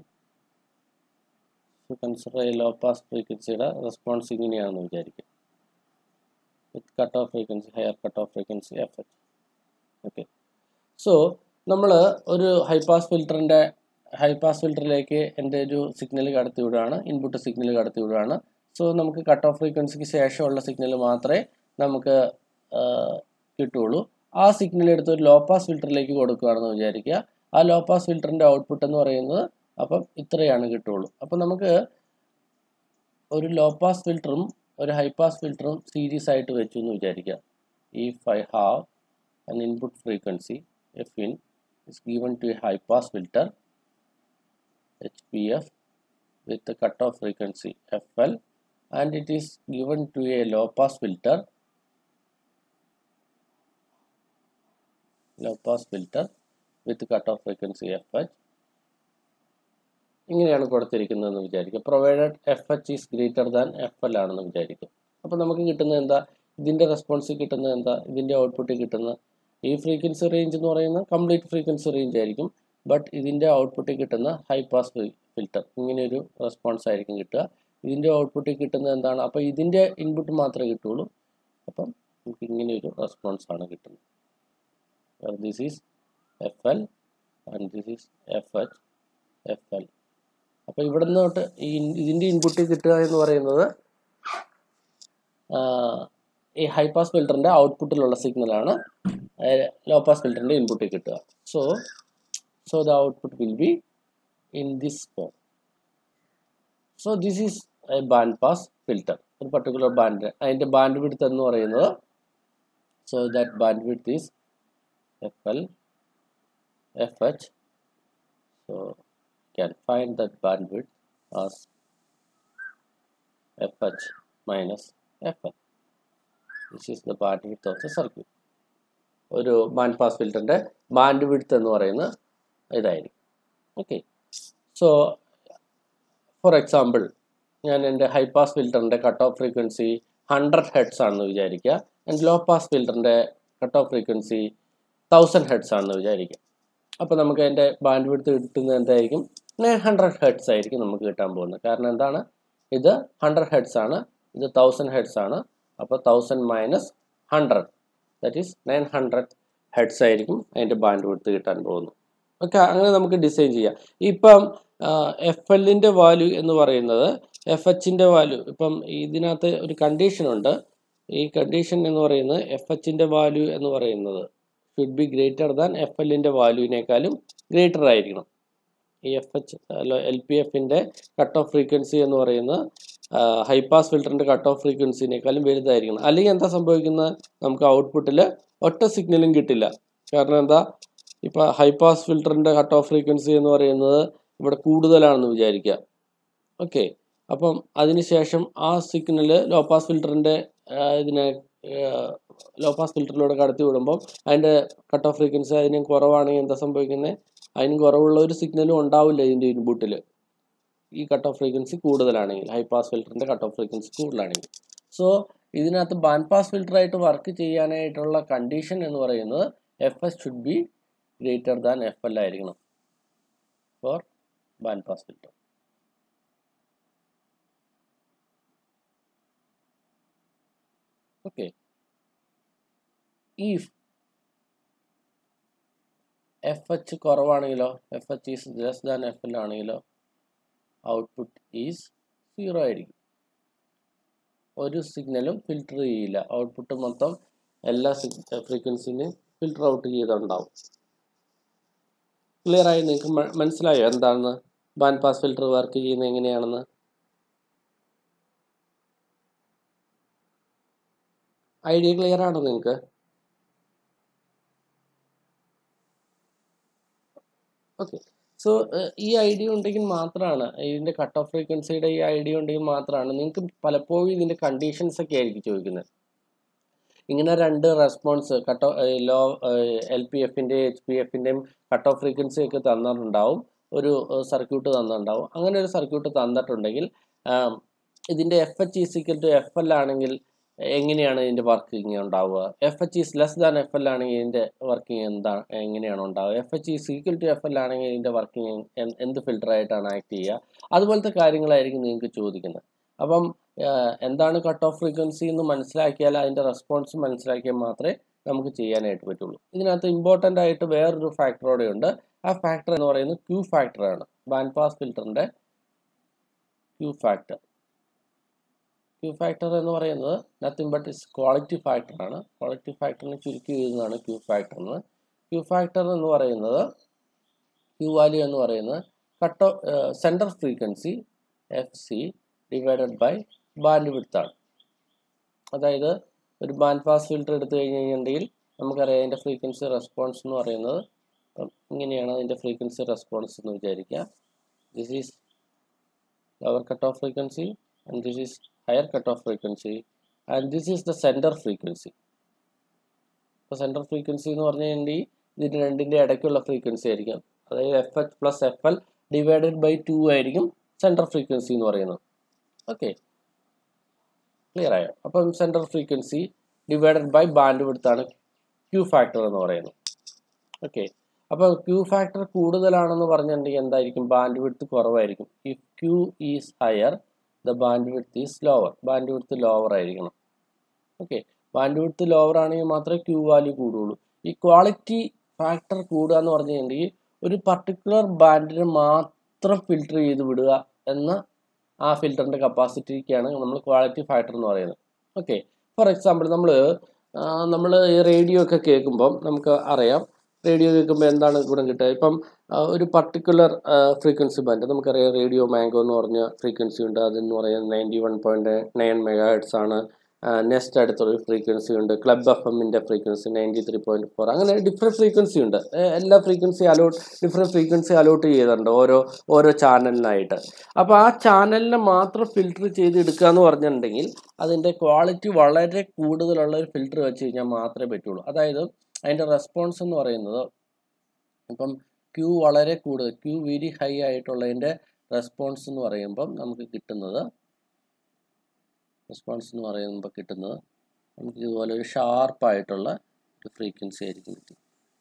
consider low pass ഫ്രീക്വൻസിയുടെ റെസ്പോൺസ് ഇങ്ങനെയാണെന്ന് വിചാരിക്കും with cut off frequency higher cut off frequency effect okay so നമ്മൾ ഒരു ഹൈ പാസ് ഫിൽറ്ററിൻ്റെ ഹൈ പാസ് ഫിൽറ്ററിലേക്ക് എൻ്റെ ഒരു സിഗ്നൽ കടത്തി വിടുകയാണ് ഇൻപുട്ട് സിഗ്നൽ കടത്തി വിടുകയാണ് സോ നമുക്ക് കട്ട് ഓഫ് ഫ്രീക്വൻസിക്ക് ശേഷമുള്ള സിഗ്നൽ മാത്രമേ നമുക്ക് കിട്ടുള്ളൂ ആ സിഗ്നൽ എടുത്ത് ഒരു ലോ പാസ് ഫിൽറ്ററിലേക്ക് കൊടുക്കുകയാണെന്ന് വിചാരിക്കുക ആ ലോ പാസ് ഫിൽറ്ററിൻ്റെ ഔട്ട്പുട്ട് എന്ന് പറയുന്നത് അപ്പം ഇത്രയാണ് കിട്ടുള്ളൂ അപ്പം നമുക്ക് ഒരു ലോ പാസ് ഫിൽറ്ററും ഒരു ഹൈ പാസ് ഫിൽറ്ററും സീരീസ് ആയിട്ട് വെച്ചു എന്ന് വിചാരിക്കുക if I have an input frequency fin is given to a high pass filter HPF with the cutoff frequency FL and it is given to a low pass filter low pass filter with cutoff frequency FH ഇങ്ങനെയാണ് കൊടുത്തിരിക്കുന്നതെന്ന് വിചാരിക്കുക provided F H is greater than F L ആണെന്ന് വിചാരിക്കും അപ്പോൾ നമുക്ക് കിട്ടുന്നത് എന്താ ഇതിൻ്റെ റെസ്പോൺസ് കിട്ടുന്നത് എന്താ ഇതിൻ്റെ ഔട്ട്പുട്ട് കിട്ടുന്ന ഈ ഫ്രീക്വൻസി റേഞ്ച് എന്ന് പറയുന്നത് കംപ്ലീറ്റ് ഫ്രീക്വൻസി റേഞ്ച് ആയിരിക്കും ബട്ട് ഇതിൻ്റെ ഔട്ട്പുട്ടിൽ കിട്ടുന്ന ഹൈ പാസ് ഫിൽറ്റർ ഇങ്ങനെ ഒരു റെസ്പോൺസ് ആയിരിക്കും കിട്ടുക ഇതിൻ്റെ ഔട്ട്പുട്ടിൽ കിട്ടുന്നത് എന്താണ് അപ്പോൾ ഇതിൻ്റെ ഇൻപുട്ട് മാത്രമേ കിട്ടുള്ളൂ അപ്പം നമുക്ക് ഇങ്ങനെ ഒരു റെസ്പോൺസ് ആണ് കിട്ടുന്നത് this is F L and this is F H F L അപ്പോൾ ഇവിടെ നിന്നോട്ട് ഈ ഇതിൻ്റെ ഇൻപുട്ട് കിട്ടുക എന്ന് പറയുന്നത് ഈ ഹൈ പാസ് ഫിൽറ്ററിൻ്റെ ഔട്ട്പുട്ടിലുള്ള സിഗ്നലാണ് ലോ പാസ് ഫിൽറ്ററിൻ്റെ ഇൻപുട്ടിൽ കിട്ടുക so so the output will be in this form so this is a band pass filter ഒരു പർട്ടിക്കുലർ ബാൻഡ് അതിൻ്റെ ബാൻഡ് വിഡ്ത്ത് എന്ന് പറയുന്നത് so that bandwidth is F L F H so can find that bandwidth as fh minus fl. This is the bandwidth of the circuit. ഒരു band pass ഫിൽറ്ററിൻ്റെ bandwidth എന്ന് പറയുന്നത് ഇതായിരിക്കും okay so for example ഞാൻ എൻ്റെ high pass ഫിൽറ്ററിൻ്റെ cut off frequency hundred hertz ആണെന്ന് വിചാരിക്കുക ആൻഡ് ലോ പാസ് ഫിൽറ്ററിൻ്റെ cut off frequency thousand hertz ആണെന്ന് വിചാരിക്കുക അപ്പോൾ നമുക്ക് അതിൻ്റെ ബാൻഡ് വിഡ്ത്ത് കിട്ടുന്നത് എന്തായിരിക്കും നയൻ ഹൺഡ്രഡ് ഹെഡ്സ് ആയിരിക്കും നമുക്ക് കിട്ടാൻ പോകുന്നത് കാരണം എന്താണ് ഇത് ഹൺഡ്രഡ് ഹെഡ്സ് ആണ് ഇത് തൗസൻഡ് ഹെഡ്സ് ആണ് അപ്പോൾ thousand minus hundred that is nine hundred hertz ആയിരിക്കും അതിൻ്റെ ബാൻഡ് വിഡ്ത്ത് കിട്ടാൻ പോകുന്നത് ഓക്കെ അങ്ങനെ നമുക്ക് ഡിസൈൻ ചെയ്യാം ഇപ്പം എഫ് എല്ലിൻ്റെ വാല്യൂ എന്ന് പറയുന്നത് എഫ് എച്ചിൻ്റെ വാല്യൂ ഇപ്പം ഇതിനകത്ത് ഒരു കണ്ടീഷൻ ഉണ്ട് ഈ കണ്ടീഷൻ എന്ന് പറയുന്നത് എഫ് എച്ചിൻ്റെ വാല്യൂ എന്ന് പറയുന്നത് should be greater than F എല്ലിൻ്റെ വാല്യൂവിനേക്കാളും ഗ്രേറ്റർ ആയിരിക്കണം ഈ എഫ് എച്ച് എൽ പി എഫിൻ്റെ കട്ട് ഓഫ് ഫ്രീക്വൻസി എന്ന് പറയുന്നത് ഹൈ പാസ് ഫിൽറ്ററിൻ്റെ കട്ട് ഓഫ് ഫ്രീക്വൻസിനേക്കാളും വലുതായിരിക്കണം അല്ലെങ്കിൽ എന്താ സംഭവിക്കുന്നത് നമുക്ക് ഔട്ട്പുട്ടിൽ ഒറ്റ സിഗ്നലും കിട്ടില്ല കാരണം എന്താ ഇപ്പോൾ ഹൈ പാസ് ഫിൽറ്ററിൻ്റെ കട്ട് ഓഫ് ഫ്രീക്വൻസി എന്ന് പറയുന്നത് ഇവിടെ കൂടുതലാണെന്ന് വിചാരിക്കുക ഓക്കെ അപ്പം അതിനുശേഷം ആ സിഗ്നൽ ലോ പാസ് ഫിൽറ്ററിൻ്റെ ഇതിനെ ലോ പാസ് ഫിൽറ്ററിലൂടെ കടത്തി വിടുമ്പോൾ അതിൻ്റെ കട്ട് ഓഫ് ഫ്രീക്വൻസി അതിന് കുറവാണെങ്കിൽ എന്താ സംഭവിക്കുന്നത് അതിന് കുറവുള്ള ഒരു സിഗ്നലും ഉണ്ടാവില്ല ഇതിൻ്റെ ഇൻപുട്ടിൽ ഈ കട്ട് ഓഫ് ഫ്രീക്വൻസി കൂടുതലാണെങ്കിൽ ഹൈ പാസ് ഫിൽറ്ററിൻ്റെ കട്ട് ഓഫ് ഫ്രീക്വൻസി കൂടുതലാണെങ്കിൽ സോ ഇതിനകത്ത് ബാൻഡ് പാസ് ഫിൽറ്ററായിട്ട് വർക്ക് ചെയ്യാനായിട്ടുള്ള കണ്ടീഷൻ എന്ന് പറയുന്നത് F S should be greater than F L ആയിരിക്കണം for band pass filter okay if F H കുറവാണെങ്കിലോ F H is less than F L ആണെങ്കിലോ output is zero ആയിരിക്കും ഒരു സിഗ്നലും ഫിൽറ്റർ ചെയ്യില്ല ഔട്ട്പുട്ട് മൊത്തം എല്ലാ ഫ്രീക്വൻസിനെയും ഫിൽറ്റർ ഔട്ട് ചെയ്തുണ്ടാവും ക്ലിയർ ആയി നിങ്ങൾക്ക് മനസ്സിലായോ എന്താണെന്ന് ബാൻഡ് പാസ് ഫിൽറ്റർ വർക്ക് ചെയ്യുന്നത് എങ്ങനെയാണെന്ന് ഐഡിയ ക്ലിയർ ആണോ നിങ്ങൾക്ക് ഓക്കെ സോ ഈ ഐഡിയ ഉണ്ടെങ്കിൽ മാത്രമാണ് ഇതിൻ്റെ കട്ട് ഓഫ് ഫ്രീക്വൻസിയുടെ ഈ ഐഡിയ ഉണ്ടെങ്കിൽ മാത്രമാണ് നിങ്ങൾക്ക് പലപ്പോഴും ഇതിൻ്റെ കണ്ടീഷൻസ് ഒക്കെ ആയിരിക്കും ചോദിക്കുന്നത് ഇങ്ങനെ രണ്ട് response cut low L P എഫിൻ്റെ എച്ച് പി എഫിൻ്റെയും കട്ട് ഓഫ് ഫ്രീക്വൻസി ഒക്കെ തന്നിട്ടുണ്ടാവും ഒരു സർക്യൂട്ട് തന്നിട്ടുണ്ടാവും അങ്ങനെ ഒരു സർക്യൂട്ട് തന്നിട്ടുണ്ടെങ്കിൽ ഇതിൻ്റെ F H is equal to F L ആണെങ്കിൽ എങ്ങനെയാണ് ഇതിൻ്റെ വർക്കിംഗ് ഉണ്ടാവുക F H is less than F L ആണെങ്കിൽ ഇതിൻ്റെ വർക്കിംഗ് എന്താ എങ്ങനെയാണ് ഉണ്ടാവുക F H is equal to F L ആണെങ്കിൽ ഇതിൻ്റെ വർക്കിംഗ് എന്ത് ഫിൽട്ടർ ആയിട്ടാണ് ആക്ട് ചെയ്യുക അതുപോലത്തെ കാര്യങ്ങളായിരിക്കും നിങ്ങൾക്ക് ചോദിക്കുന്നത് അപ്പം എന്താണ് കട്ട് ഓഫ് ഫ്രീക്വൻസി എന്ന് മനസ്സിലാക്കിയാൽ അതിൻ്റെ റെസ്പോൺസ് മനസ്സിലാക്കിയാൽ മാത്രമേ നമുക്ക് ചെയ്യാനായിട്ട് പറ്റുള്ളൂ ഇതിനകത്ത് ഇമ്പോർട്ടൻ്റ് ആയിട്ട് വേറൊരു ഫാക്ടറോടെ ഉണ്ട് ആ ഫാക്ടർ എന്ന് പറയുന്നത് ക്യൂ ഫാക്ടറാണ് ബാൻഡ് പാസ് ഫിൽറ്ററിൻ്റെ ക്യൂ ഫാക്ടർ ക്യൂ ഫാക്ടർ എന്ന് പറയുന്നത് നത്തിങ് ബട്ട് ഇസ് ക്വാളിറ്റി ഫാക്ടറാണ് ക്വാളിറ്റി ഫാക്ടറിനെ ചുരുക്കി എഴുതുന്നതാണ് ക്യൂ ഫാക്ടർ എന്ന് ക്യൂ ഫാക്ടർ എന്ന് പറയുന്നത് ക്യൂ വാല്യൂ എന്ന് പറയുന്നത് cut off centre frequency F C divided by ബാൻഡ് വിഡ്ത്താണ് അതായത് ഒരു ബാൻഡ് പാസ് ഫിൽറ്റർ എടുത്തു കഴിഞ്ഞ് കഴിഞ്ഞിട്ടുണ്ടെങ്കിൽ നമുക്കറിയാം അതിൻ്റെ ഫ്രീക്വൻസി റെസ്പോൺസ് എന്ന് പറയുന്നത് ഇങ്ങനെയാണ് അതിൻ്റെ ഫ്രീക്വൻസി റെസ്പോൺസ് എന്ന് വിചാരിക്കുക this is lower cut off frequency and this is higher cut off frequency and this is the centre frequency ഇപ്പോൾ സെൻറ്റർ ഫ്രീക്വൻസി എന്ന് പറഞ്ഞു കഴിഞ്ഞിട്ടുണ്ടെങ്കിൽ ഇതിൻ്റെ രണ്ടിൻ്റെ ഇടയ്ക്കുള്ള ഫ്രീക്വൻസി ആയിരിക്കും അതായത് F H plus F L divided by two ആയിരിക്കും സെൻറ്റർ ഫ്രീക്വൻസി എന്ന് പറയുന്നത് ഓക്കെ ക്ലിയർ ആയോ അപ്പം സെൻറ്റർ ഫ്രീക്വൻസി ഡിവൈഡഡ് ബൈ ബാൻഡ് വിടുത്താണ് ക്യൂ ഫാക്ടർ എന്ന് പറയുന്നത് ഓക്കെ അപ്പോൾ ക്യൂ ഫാക്ടർ കൂടുതലാണെന്ന് പറഞ്ഞിട്ടുണ്ടെങ്കിൽ എന്തായിരിക്കും ബാൻഡ് വിഡ്ത്ത് കുറവായിരിക്കും if Q is higher the bandwidth is lower bandwidth lower ആയിരിക്കണം ഓക്കെ ബാൻഡ് വിഡ്ത്ത് ലോവർ ആണെങ്കിൽ മാത്രമേ ക്യൂ വാല്യൂ കൂടുകയുള്ളൂ ഈ ക്വാളിറ്റി ഫാക്ടർ കൂടുക എന്ന് പറഞ്ഞിട്ടുണ്ടെങ്കിൽ ഒരു പർട്ടിക്കുലർ ബാൻഡിനെ മാത്രം ഫിൽട്ടർ ചെയ്ത് വിടുക എന്ന ആ ഫിൽറ്ററിൻ്റെ കപ്പാസിറ്റിക്കാണ് നമ്മൾ ക്വാളിറ്റി ഫാക്ടർ എന്ന് പറയുന്നത് ഓക്കെ ഫോർ എക്സാമ്പിൾ നമ്മൾ നമ്മൾ ഈ റേഡിയോ ഒക്കെ കേൾക്കുമ്പം നമുക്ക് അറിയാം റേഡിയോ കേൾക്കുമ്പോൾ എന്താണ് ഗുണം കിട്ടുക ഇപ്പം ഒരു പർട്ടിക്കുലർ ഫ്രീക്വൻസി ബാൻഡ് നമുക്കറിയാം റേഡിയോ മാംഗോ എന്ന് പറഞ്ഞ ഫ്രീക്വൻസി ഉണ്ട് അതെന്ന് പറയുന്നത് ninety one point nine megahertz ആണ് നെക്സ്റ്റ് അടുത്തൊരു ഫ്രീക്വൻസി ഉണ്ട് ക്ലബ് എഫ് എമ്മിൻ്റെ frequency ninety three point four അങ്ങനെ ഡിഫറെൻറ്റ് ഫ്രീക്വൻസി ഉണ്ട് എല്ലാ frequency allot different frequency allot ചെയ്തിട്ടുണ്ട് ഓരോ ഓരോ ചാനലിനായിട്ട് അപ്പോൾ ആ ചാനലിനെ മാത്രം ഫിൽറ്റർ ചെയ്ത് എടുക്കുക എന്ന് പറഞ്ഞിട്ടുണ്ടെങ്കിൽ അതിൻ്റെ ക്വാളിറ്റി വളരെ കൂടുതലുള്ള ഒരു ഫിൽറ്റർ വെച്ച് കഴിഞ്ഞാൽ മാത്രമേ പറ്റുള്ളൂ അതായത് അതിൻ്റെ റെസ്പോൺസ് എന്ന് പറയുന്നത് ഇപ്പം ക്യൂ വളരെ കൂടുതൽ ക്യൂ വെരി ഹൈ ആയിട്ടുള്ളതിൻ്റെ റെസ്പോൺസ് എന്ന് പറയുമ്പം നമുക്ക് കിട്ടുന്നത് റെസ്പോൺസ് എന്ന് പറയുമ്പോൾ കിട്ടുന്നത് നമുക്ക് ഇതുപോലെ ഒരു ഷാർപ്പായിട്ടുള്ള ഒരു ഫ്രീക്വൻസി ആയിരിക്കും കിട്ടും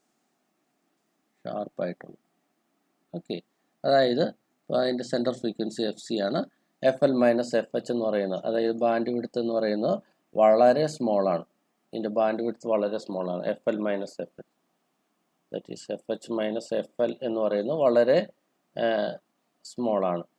ഷാർപ്പായിട്ടുള്ള ഓക്കെ അതായത് അതിൻ്റെ സെൻറ്റർ ഫ്രീക്വൻസി എഫ് സി ആണ് F L minus F H എന്ന് പറയുന്നത് അതായത് ബാൻഡ് വിടുത്ത് എന്ന് പറയുന്നത് വളരെ സ്മോളാണ് ഇതിൻ്റെ ബാൻഡ് വിടുത്ത് വളരെ സ്മോളാണ് F L minus F H that is F H minus F L എന്ന് പറയുന്നത് വളരെ സ്മോളാണ്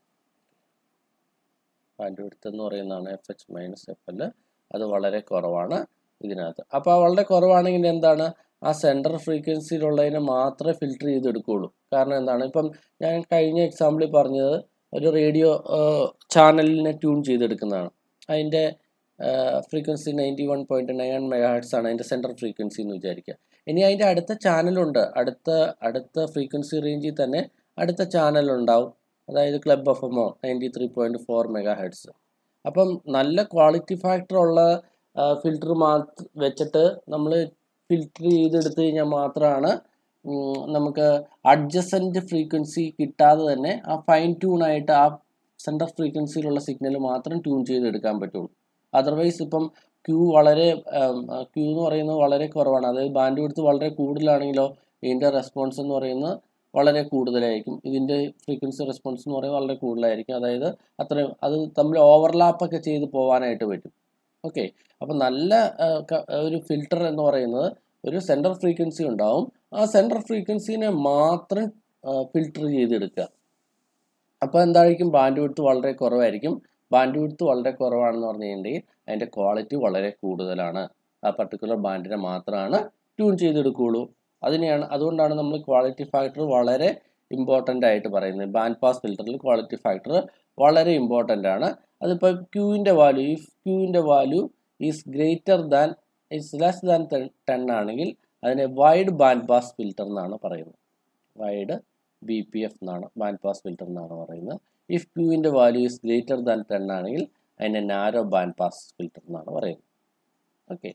ബാൻഡ് വിഡ്ത്ത് എന്ന് പറയുന്നതാണ് F H minus F L അത് വളരെ കുറവാണ് ഇതിനകത്ത് അപ്പോൾ വളരെ കുറവാണെങ്കിൽ എന്താണ് ആ സെൻറ്റർ ഫ്രീക്വൻസിയിലുള്ളതിനെ മാത്രമേ ഫിൽറ്റർ ചെയ്തെടുക്കുകയുള്ളൂ കാരണം എന്താണ് ഇപ്പം ഞാൻ കഴിഞ്ഞ എക്സാമ്പിളിൽ പറഞ്ഞത് ഒരു റേഡിയോ ചാനലിനെ ട്യൂൺ ചെയ്തെടുക്കുന്നതാണ് അതിൻ്റെ frequency ninety one point nine megahertz ആണ് അതിൻ്റെ സെൻറ്റർ ഫ്രീക്വൻസി എന്ന് വിചാരിക്കുക ഇനി അതിൻ്റെ അടുത്ത ചാനലുണ്ട് അടുത്ത അടുത്ത ഫ്രീക്വൻസി റേഞ്ചിൽ തന്നെ അടുത്ത ചാനലുണ്ടാവും അതായത് ക്ലബ് എഫ് എമ്മോ ninety three point four megahertz അപ്പം നല്ല ക്വാളിറ്റി ഫാക്ടർ ഉള്ള ഫിൽറ്റർ മാത്ര വെച്ചിട്ട് നമ്മൾ ഫിൽറ്റർ ചെയ്തെടുത്തു കഴിഞ്ഞാൽ മാത്രമാണ് നമുക്ക് അഡ്ജസൻറ്റ് ഫ്രീക്വൻസി കിട്ടാതെ തന്നെ ആ ഫൈൻ ട്യൂൺ ആയിട്ട് ആ സെൻറ്റർ ഫ്രീക്വൻസിയിലുള്ള സിഗ്നൽ മാത്രം ട്യൂൺ ചെയ്തെടുക്കാൻ പറ്റുള്ളൂ അതർവൈസ് ഇപ്പം ക്യൂ വളരെ ക്യൂ എന്ന് പറയുന്നത് വളരെ കുറവാണ് അതായത് ബാൻഡ് വിടുത്ത് വളരെ കൂടുതലാണെങ്കിലോ ഇതിൻ്റെ റെസ്പോൺസ് എന്ന് പറയുന്നത് വളരെ കൂടുതലായിരിക്കും ഇതിൻ്റെ ഫ്രീക്വൻസി റെസ്പോൺസ് എന്ന് പറയുന്നത് വളരെ കൂടുതലായിരിക്കും അതായത് അത്രയും അത് തമ്മിൽ ഓവർലാപ്പൊക്കെ ചെയ്ത് പോകാനായിട്ട് പറ്റും ഓക്കെ അപ്പോൾ നല്ല ഒരു ഫിൽട്ടർ എന്ന് പറയുന്നത് ഒരു സെൻറ്റർ ഫ്രീക്വൻസി ഉണ്ടാവും ആ സെൻറ്റർ ഫ്രീക്വൻസിനെ മാത്രം ഫിൽട്ടർ ചെയ്തെടുക്കുക അപ്പോൾ എന്തായിരിക്കും ബാൻഡ് വിടുത്ത് വളരെ കുറവായിരിക്കും ബാൻഡ് വിടുത്ത് വളരെ കുറവാണെന്ന് പറഞ്ഞു കഴിഞ്ഞിട്ടുണ്ടെങ്കിൽ അതിൻ്റെ ക്വാളിറ്റി വളരെ കൂടുതലാണ് ആ പർട്ടിക്കുലർ ബാൻഡിനെ മാത്രമാണ് ട്യൂൺ ചെയ്തെടുക്കുകയുള്ളൂ അതിനെയാണ് അതുകൊണ്ടാണ് നമ്മൾ ക്വാളിറ്റി ഫാക്ടർ വളരെ ഇമ്പോർട്ടൻ്റ് ആയിട്ട് പറയുന്നത് ബാൻഡ് പാസ് ഫിൽറ്ററിൽ ക്വാളിറ്റി ഫാക്ടർ വളരെ ഇമ്പോർട്ടൻ്റ് ആണ് അതിപ്പോൾ ക്യൂവിൻ്റെ വാല്യൂ ഇഫ് ക്യൂവിൻ്റെ value is greater than is less than ten ആണെങ്കിൽ അതിനെ വൈഡ് ബാൻഡ് പാസ് ഫിൽറ്റർ എന്നാണ് പറയുന്നത് വൈഡ് ബി പി എഫ് എന്നാണ് ബാൻഡ് പാസ് ഫിൽറ്റർ എന്നാണ് പറയുന്നത് ഇഫ് ക്യൂവിൻ്റെ value is greater than ten ആണെങ്കിൽ അതിനെ നാരോ ബാൻഡ് പാസ് ഫിൽറ്റർ എന്നാണ് പറയുന്നത് ഓക്കെ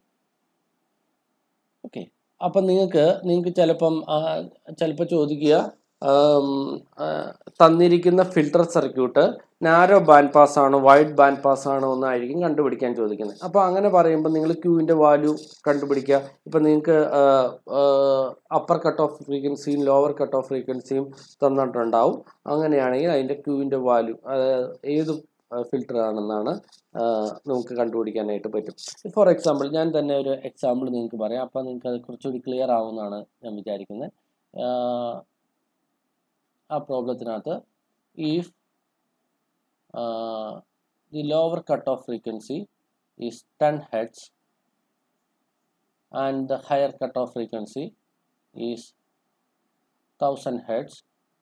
ഓക്കെ അപ്പം നിങ്ങൾക്ക് നിങ്ങൾക്ക് ചിലപ്പം ചിലപ്പോൾ ചോദിക്കുക ആം, ആ, തന്നിരിക്കുന്ന filter circuit narrow band pass ആണോ വൈഡ് ബാൻഡ് പാസ് ആണോ എന്നായിരിക്കും കണ്ടുപിടിക്കാൻ ചോദിക്കുന്നത് അപ്പോൾ അങ്ങനെ പറയുമ്പോൾ നിങ്ങൾ ക്യൂവിൻ്റെ വാല്യൂ കണ്ടുപിടിക്കുക ഇപ്പം നിങ്ങൾക്ക് അപ്പർ കട്ട് ഓഫ് ഫ്രീക്വൻസിയും ലോവർ കട്ട് ഓഫ് ഫ്രീക്വൻസിയും തന്നിട്ടുണ്ടാവും അങ്ങനെയാണെങ്കിൽ അതിൻ്റെ ക്യൂവിൻ്റെ വാല്യൂ ഏത് ഫിൽറ്റർ ആണെന്നാണ് ആ, നമുക്ക് കണ്ടുപിടിക്കാനായിട്ട് പറ്റും ഫോർ എക്സാമ്പിൾ ഞാൻ തന്നെ ഒരു എക്സാമ്പിൾ നിങ്ങൾക്ക് പറയാം അപ്പോൾ നിങ്ങൾക്ക് അത് കുറച്ചുകൂടി ക്ലിയർ ആവുമെന്നാണ് ഞാൻ വിചാരിക്കുന്നത് ആ, ആ പ്രോബ്ലത്തിനകത്ത് if uh, the lower cutoff frequency is 10 hertz and the higher cutoff frequency is 1000 hertz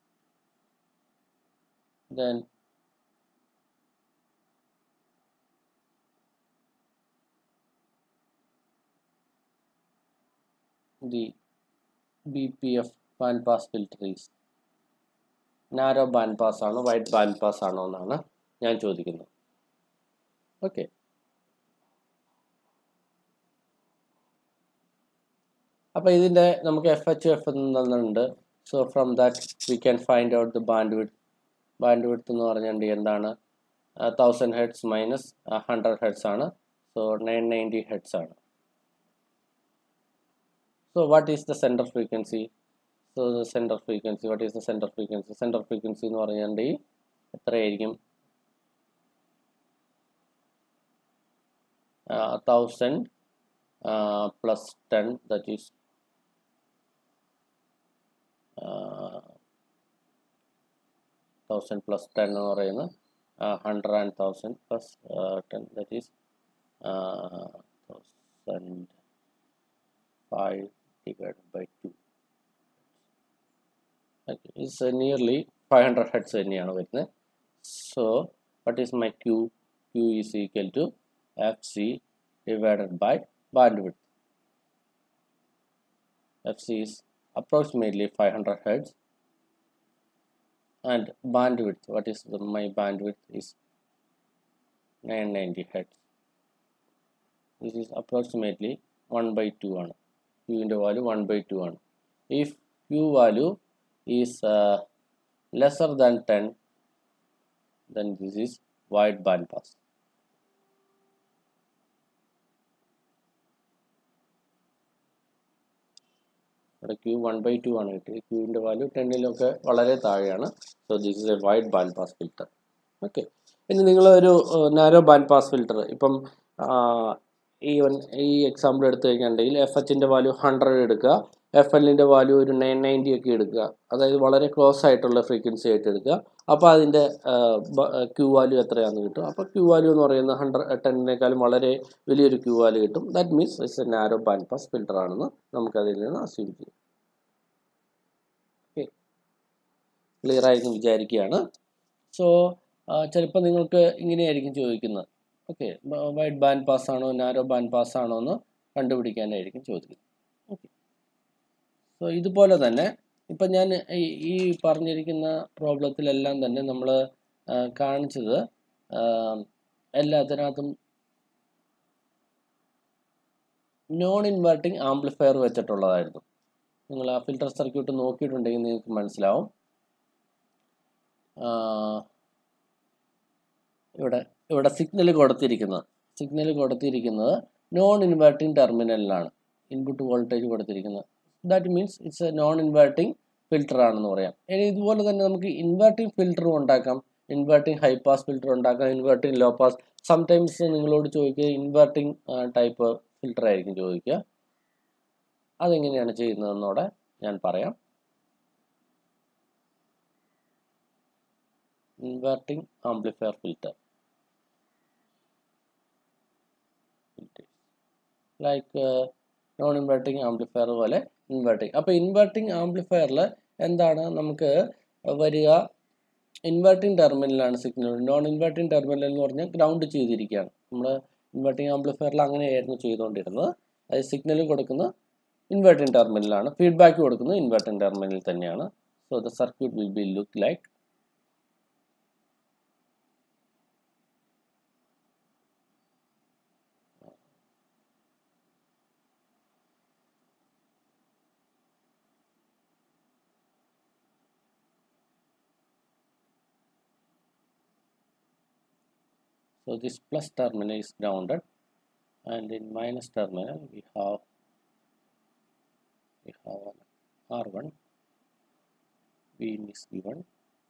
then the BPF band pass filter is narrow band pass ആണോ വൈഡ് ബാൻഡ് പാസ് ആണോ എന്നാണ് ഞാൻ ചോദിക്കുന്നത് ഓക്കെ അപ്പോൾ ഇതിൻ്റെ നമുക്ക് എഫ് എച്ച് എഫ് എന്നുണ്ട് so from that we can find out the bandwidth bandwidth എന്ന് പറഞ്ഞിട്ടുണ്ടെങ്കിൽ എന്താണ് thousand hertz minus hundred hertz ആണ് സോ നയൻ നയൻറ്റി ഹെഡ്സ് ആണ് so what is the centre frequency so the centre frequency what is the centre frequency centre frequency എന്ന് പറഞ്ഞിട്ടുണ്ടെങ്കിൽ എത്രയായിരിക്കും thousand plus ten that is thousand plus ten എന്ന് പറയുന്നത് hundred and thousand plus ten that is thousand five divide by two is nearly five hundred hertz തന്നെയാണ് വരുന്നത് so what is my Q Q is equal to F C divided by bandwidth F C is approximately 500 hertz and bandwidth what is the, my bandwidth is 990 hertz this is approximately 1 by 2 ആണ് q ൻ്റെ value 1 by 2 ആണ് if q value is uh, lesser than 10 then this is wide band pass ഇവിടെ Q one by two ആണ് കിട്ടിയത് ക്യൂവിൻ്റെ value ടെന്നിലൊക്കെ വളരെ താഴെയാണ് so this is a wide band pass filter okay ഇനി നിങ്ങളൊരു നാരോ ബാൻഡ് പാസ് ഫിൽറ്റർ ഇപ്പം ഈ ഈ എക്സാമ്പിൾ എടുത്തു കഴിഞ്ഞിട്ടുണ്ടെങ്കിൽ എഫ് എച്ചിൻ്റെ വാല്യൂ ഹൺഡ്രഡ് എടുക്കുക എഫ് എല്ലിൻ്റെ വാല്യൂ ഒരു നയൻ നയൻറ്റി ഒക്കെ എടുക്കുക അതായത് വളരെ ക്ലോസ് ആയിട്ടുള്ള ഫ്രീക്വൻസി ആയിട്ട് എടുക്കുക അപ്പോൾ അതിൻ്റെ ക്യൂ വാല്യൂ എത്രയാണെന്ന് കിട്ടും അപ്പോൾ ക്യൂ വാല്യൂ എന്ന് പറയുന്നത് ഹൺഡ്രഡ് ടെന്നിനേക്കാളും വളരെ വലിയൊരു ക്യൂ വാല്യൂ കിട്ടും that means it's a narrow band pass filter ആണെന്ന് നമുക്കതിൽ നിന്ന് അസ്യൂം ചെയ്യാം ഓക്കെ ക്ലിയർ ആയിരിക്കും വിചാരിക്കുകയാണ് സോ ചിലപ്പോൾ നിങ്ങൾക്ക് ഇങ്ങനെയായിരിക്കും ചോദിക്കുന്നത് ഓക്കെ വൈഡ് ബാൻഡ് പാസ് ആണോ നാരോ ബാൻഡ് പാസ് ആണോ എന്ന് കണ്ടുപിടിക്കാനായിരിക്കും ചോദിക്കുന്നത് ഓക്കെ സോ ഇതുപോലെ തന്നെ ഇപ്പം ഞാൻ ഈ ഈ പറഞ്ഞിരിക്കുന്ന പ്രോബ്ലത്തിലെല്ലാം തന്നെ നമ്മൾ കാണിച്ചത് എല്ലാത്തിനകത്തും നോൺ ഇൻവെർട്ടിംഗ് ആംപ്ലിഫയർ വെച്ചിട്ടുള്ളതായിരുന്നു നിങ്ങൾ ആ ഫിൽട്ടർ സർക്യൂട്ട് നോക്കിയിട്ടുണ്ടെങ്കിൽ നിങ്ങൾക്ക് മനസ്സിലാവും ഇവിടെ ഇവിടെ സിഗ്നൽ കൊടുത്തിരിക്കുന്നത് സിഗ്നൽ കൊടുത്തിരിക്കുന്നത് നോൺ ഇൻവെർട്ടിംഗ് ടെർമിനലിലാണ് ഇൻപുട്ട് വോൾട്ടേജ് കൊടുത്തിരിക്കുന്നത് that means it's a non inverting filter ആണെന്ന് പറയാം ഇനി ഇതുപോലെ തന്നെ നമുക്ക് ഇൻവെർട്ടിംഗ് ഫിൽറ്ററും ഉണ്ടാക്കാം ഇൻവെർട്ടിംഗ് ഹൈ പാസ് ഫിൽറ്റർ ഉണ്ടാക്കാം ഇൻവെർട്ടിംഗ് ലോ പാസ് സംടൈംസ് നിങ്ങളോട് ചോദിക്കുക ഇൻവെർട്ടിംഗ് ടൈപ്പ് ഫിൽറ്റർ ആയിരിക്കും ചോദിക്കുക അതെങ്ങനെയാണ് ചെയ്യുന്നതെന്നോടെ ഞാൻ പറയാം inverting amplifier filter like non inverting amplifier പോലെ ഇൻവെർട്ടിംഗ് അപ്പോൾ ഇൻവെർട്ടിംഗ് ആംപ്ലിഫയറിൽ എന്താണ് നമുക്ക് വരിക ഇൻവെർട്ടിംഗ് ടെർമിനലാണ് സിഗ്നൽ നോൺ ഇൻവെർട്ടിംഗ് ടെർമിനൽ എന്ന് പറഞ്ഞാൽ ഗ്രൗണ്ട് ചെയ്തിരിക്കുകയാണ് നമ്മൾ ഇൻവെർട്ടിംഗ് ആംപ്ലിഫയറിൽ അങ്ങനെയായിരുന്നു ചെയ്തുകൊണ്ടിരുന്നത് അതായത് സിഗ്നൽ കൊടുക്കുന്നത് ഇൻവെർട്ടിംഗ് ടെർമിനലാണ് ഫീഡ്ബാക്ക് കൊടുക്കുന്നത് ഇൻവെർട്ടിംഗ് ടെർമിനൽ തന്നെയാണ് so the circuit will be look like So this plus terminal is grounded and in minus terminal we have we have an R1 V in is given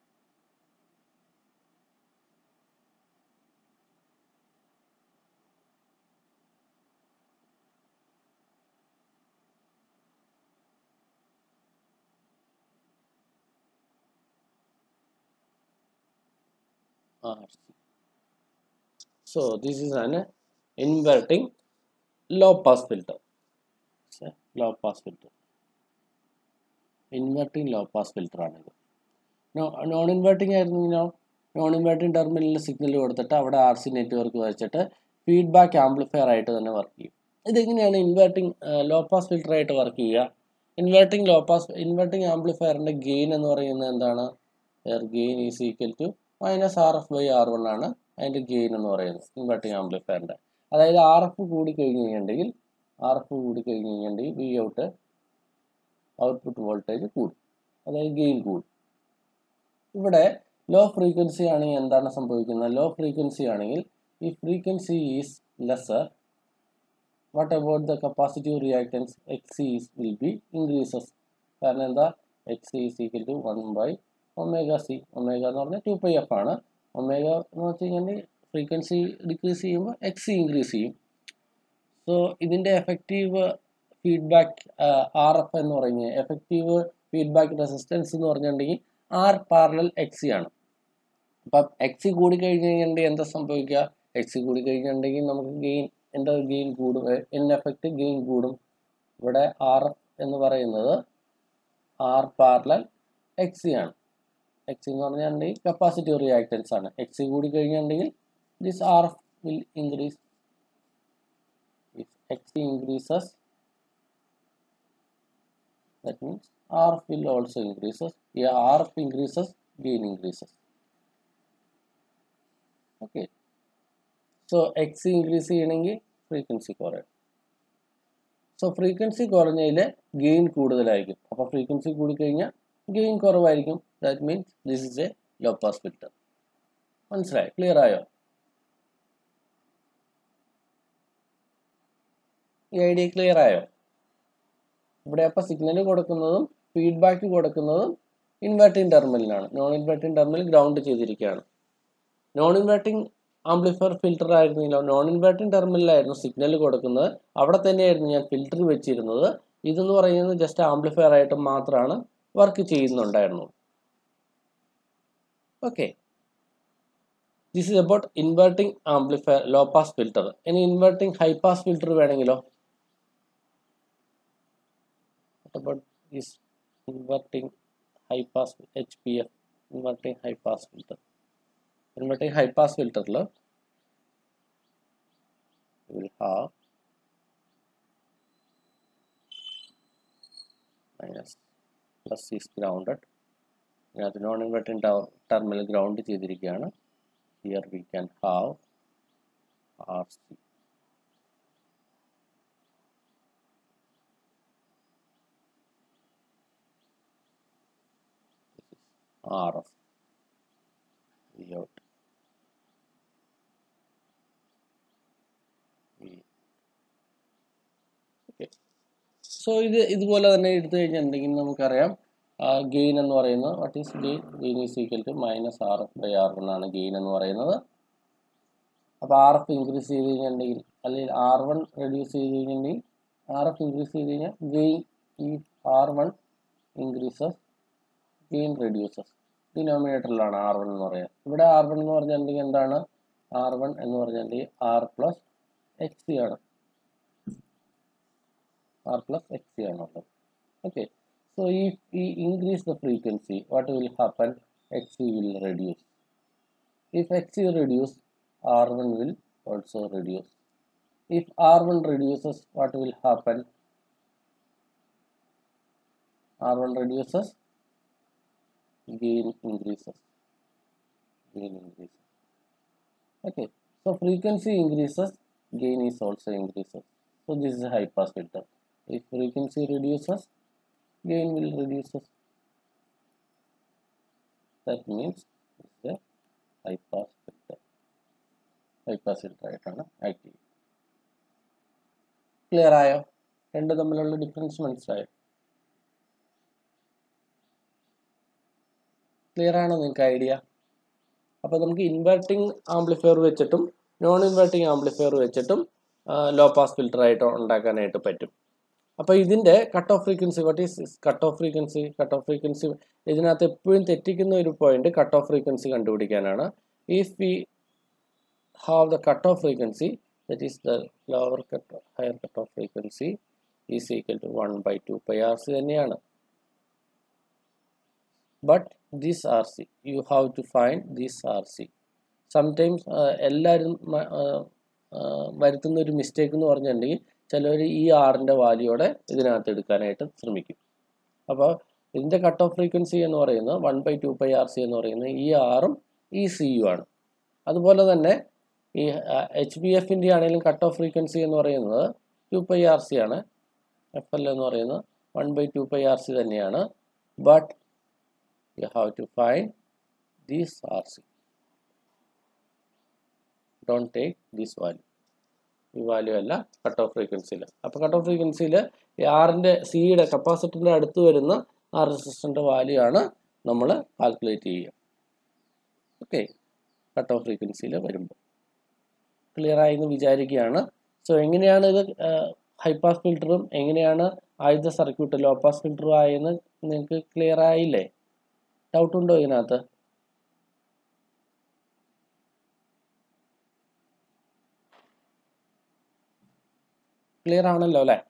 RC. So this is an inverting low pass filter. It's a low pass filter. Inverting low pass filter ആണിത് non inverting ആയിരുന്നെങ്കിലോ non inverting ടെർമിനലിൽ signal കൊടുത്തിട്ട് അവിടെ R C network വെച്ചിട്ട് feedback amplifier ആയിട്ട് തന്നെ work ചെയ്യും ഇതെങ്ങനെയാണ് ഇൻവെർട്ടിംഗ് ലോ പാസ് ഫിൽറ്റർ ആയിട്ട് വർക്ക് ചെയ്യുക ഇൻവെർട്ടിംഗ് ലോ പാസ് ഇൻവെർട്ടിംഗ് ആംപ്ലിഫയറിൻ്റെ ഗെയിൻ എന്ന് പറയുന്നത് എന്താണ് gain is equal to minus R F by R one ആണ് അതിൻ്റെ ഗെയിൻ എന്ന് പറയുന്നത് ഇൻവെർട്ടിംഗ് ആംപ്ലിഫയറിൻ്റെ അതായത് ആർ എഫ് കൂടി കഴിഞ്ഞ് കഴിഞ്ഞിട്ടുണ്ടെങ്കിൽ ആർ എഫ് കൂടി കഴിഞ്ഞ് കഴിഞ്ഞിട്ടുണ്ടെങ്കിൽ വി ഔട്ട് ഔട്ട്പുട്ട് വോൾട്ടേജ് കൂടും അതായത് ഗെയിൻ കൂടും ഇവിടെ ലോ ഫ്രീക്വൻസി ആണെങ്കിൽ എന്താണ് സംഭവിക്കുന്നത് ലോ ഫ്രീക്വൻസി ആണെങ്കിൽ ഈ frequency is lesser what about the capacitive reactance X is will be increases കാരണം എന്താ X is equal to one by omega C omega എന്ന് പറഞ്ഞാൽ ടു പൈ എഫ് ആണ് ഒമേഗ എന്ന് വെച്ച് കഴിഞ്ഞാൽ ഫ്രീക്വൻസി ഡിക്രീസ് ചെയ്യുമ്പോൾ എക്സ് ഇൻക്രീസ് ചെയ്യും സോ ഇതിൻ്റെ എഫക്റ്റീവ് ഫീഡ്ബാക്ക് ആർ എഫ് എന്ന് പറയുന്നത് എഫക്റ്റീവ് ഫീഡ്ബാക്ക് റെസിസ്റ്റൻസ് എന്ന് പറഞ്ഞിട്ടുണ്ടെങ്കിൽ ആർ പാരലൽ എക്സി ആണ് അപ്പം എക്സി കൂടി കഴിഞ്ഞ് കഴിഞ്ഞിട്ടുണ്ടെങ്കിൽ എന്താ സംഭവിക്കുക എക്സി കൂടി കഴിഞ്ഞിട്ടുണ്ടെങ്കിൽ നമുക്ക് ഗെയിൻ എന്താ ഗെയിൻ കൂടും ഇൻ എഫക്റ്റ് ഗെയിൻ കൂടും ഇവിടെ ആർ എഫ് എന്ന് പറയുന്നത് ആർ പാരലൽ എക്സി ആണ് എക്സി എന്ന് പറഞ്ഞിട്ടുണ്ടെങ്കിൽ കപ്പാസിറ്റീവ് റിയാക്ടൻസ് ആണ് എക്സി കൂടി കഴിഞ്ഞിട്ടുണ്ടെങ്കിൽ this R F will increase if x increases that means rf will also increases yeah rf increases gain increases okay so x increase ചെയ്യണമെങ്കിൽ ഫ്രീക്വൻസി കുറയും സോ ഫ്രീക്വൻസി കുറഞ്ഞതിൽ ഗെയിൻ കൂടുതലായിരിക്കും അപ്പോൾ ഫ്രീക്വൻസി കൂടിക്കഴിഞ്ഞാൽ ഗെയിൻ കുറവായിരിക്കും that means this is a low pass filter മനസ്സിലായി clear ആയോ ഈ ഐഡിയ ക്ലിയർ ആയോ ഇവിടെ അപ്പോൾ സിഗ്നൽ കൊടുക്കുന്നതും ഫീഡ്ബാക്ക് കൊടുക്കുന്നതും ഇൻവെർട്ടിംഗ് ടെർമിനലാണ് നോൺ ഇൻവെർട്ടിംഗ് ടെർമിനൽ ഗ്രൗണ്ട് ചെയ്തിരിക്കുകയാണ് നോൺ ഇൻവെർട്ടിംഗ് ആംപ്ലിഫയർ ഫിൽറ്റർ ആയിരുന്നില്ല നോൺ ഇൻവെർട്ടിംഗ് ടെർമിനലായിരുന്നു സിഗ്നൽ കൊടുക്കുന്നത് അവിടെ തന്നെയായിരുന്നു ഞാൻ ഫിൽറ്റർ വെച്ചിരുന്നത് ഇതെന്ന് പറയുന്നത് ജസ്റ്റ് ആംപ്ലിഫയർ ആയിട്ട് മാത്രമാണ് വർക്ക് ചെയ്യുന്നുണ്ടായിരുന്നത് okay this is about inverting amplifier low pass filter ഇനി ഇൻവെർട്ടിംഗ് ഹൈ പാസ് ഫിൽറ്റർ വേണമെങ്കിലോ about is inverting high pass HPF inverting high pass filter inverting high pass filter lo we will have minus plus is grounded ഇതിനകത്ത് non inverting terminal ground ചെയ്തിരിക്കുകയാണ് here we can have R C RF out okay so ഇത് ഇതുപോലെ തന്നെ എടുത്തു കഴിഞ്ഞിട്ടുണ്ടെങ്കിൽ നമുക്കറിയാം gain എന്ന് പറയുന്നത് what is gain gain is equal to minus R F by R എന്നാണ് ഗെയിൻ എന്ന് പറയുന്നത് അപ്പോൾ ആർ എഫ് ഇൻക്രീസ് ചെയ്ത് കഴിഞ്ഞിട്ടുണ്ടെങ്കിൽ അല്ലെങ്കിൽ ആർ വൺ റെഡ്യൂസ് ചെയ്ത് കഴിഞ്ഞിട്ടുണ്ടെങ്കിൽ ആർ എഫ് ഇൻക്രീസ് ചെയ്ത് കഴിഞ്ഞാൽ ഗെയിൻ ഈ R one increases gain reduces ഡിനോമിനേറ്ററിലാണ് ആർ വൺ എന്ന് പറയുന്നത് ഇവിടെ ആർ വൺ എന്ന് പറഞ്ഞിട്ടുണ്ടെങ്കിൽ എന്താണ് ആർ വൺ എന്ന് പറഞ്ഞിട്ടുണ്ടെങ്കിൽ ആർ പ്ലസ് എക്സ് സി ആണ് ആർ പ്ലസ് എക്സ് സി ആണുള്ളത് ഓക്കെ സോ ഈ ഈ increase the frequency what will happen X C will reduce if X C reduce R one will also reduce if r1 reduces what will happen r1 reduces gain increases gain increases okay so frequency increases gain is also increases so this is a high pass filter if frequency reduces gain will reduces that means it's a high pass filter high pass filter ആയിട്ടാണ് act ചെയ്യുന്നത് clear ആയോ രണ്ട് തമ്മിലുള്ള difference മനസ്സിലായോ clear ആണോ നിങ്ങൾക്ക് idea അപ്പോൾ നമുക്ക് ഇൻവെർട്ടിംഗ് ആംപ്ലിഫയർ വെച്ചിട്ടും നോൺ ഇൻവെർട്ടിംഗ് ആംപ്ലിഫയർ വെച്ചിട്ടും ലോ പാസ് ഫിൽട്ടർ ആയിട്ട് ഉണ്ടാക്കാനായിട്ട് പറ്റും അപ്പോൾ ഇതിൻ്റെ cut off frequency what is cut off frequency cut off frequency ഇതിനകത്ത് എപ്പോഴും തെറ്റിക്കുന്ന ഒരു പോയിന്റ് കട്ട് ഓഫ് ഫ്രീക്വൻസി കണ്ടുപിടിക്കാനാണ് if we have the cut off frequency that is the lower cut higher cut off frequency is equal to one by two pi R C തന്നെയാണ് but this R C U have to find this R C sometimes എല്ലാവരും വരുത്തുന്ന ഒരു mistake എന്ന് പറഞ്ഞിട്ടുണ്ടെങ്കിൽ ചിലർ ഈ ആറിൻ്റെ വാല്യൂടെ ഇതിനകത്ത് എടുക്കാനായിട്ട് ശ്രമിക്കും അപ്പോൾ ഇതിൻ്റെ കട്ട് ഓഫ് ഫ്രീക്വൻസി എന്ന് പറയുന്നത് one by two pi R C എന്ന് പറയുന്നത് ഈ ആറും ഈ സി യു ആണ് അതുപോലെ തന്നെ ഈ എച്ച് ബി എഫിൻ്റെ ആണെങ്കിലും കട്ട് ഓഫ് ഫ്രീക്വൻസി എന്ന് പറയുന്നത് ടു പൈ ആർ സി ആണ് എഫ് എൽ എന്ന് പറയുന്നത് one by two pi R C തന്നെയാണ് but you have to find these R C don't take this value ഈ വാല്യൂ അല്ല കട്ട് ഓഫ് ഫ്രീക്വൻസിയിൽ അപ്പോൾ കട്ട് ഓഫ് ഫ്രീക്വൻസിയിൽ ആറിൻ്റെ സിയുടെ കപ്പാസിറ്ററിൻ്റെ അടുത്ത് വരുന്ന ആ റെസിസ്റ്ററിൻ്റെ വാല്യൂ ആണ് നമ്മൾ കാൽക്കുലേറ്റ് ചെയ്യുക ഓക്കെ കട്ട് ഓഫ് ഫ്രീക്വൻസിയിൽ വരുമ്പോൾ ക്ലിയർ ആയി എന്ന് വിചാരിക്കുകയാണ് സോ എങ്ങനെയാണ് ഇത് ഹൈ പാസ് ഫിൽറ്ററും എങ്ങനെയാണ് ആദ്യത്തെ സർക്യൂട്ട് ലോ പാസ് ഫിൽറ്ററും ആയെന്ന് നിങ്ങൾക്ക് ക്ലിയർ ആയില്ലേ ഡൗട്ട് ഉണ്ടോ ഇതിനകത്ത് ക്ലിയർ ആണല്ലോ അല്ലേ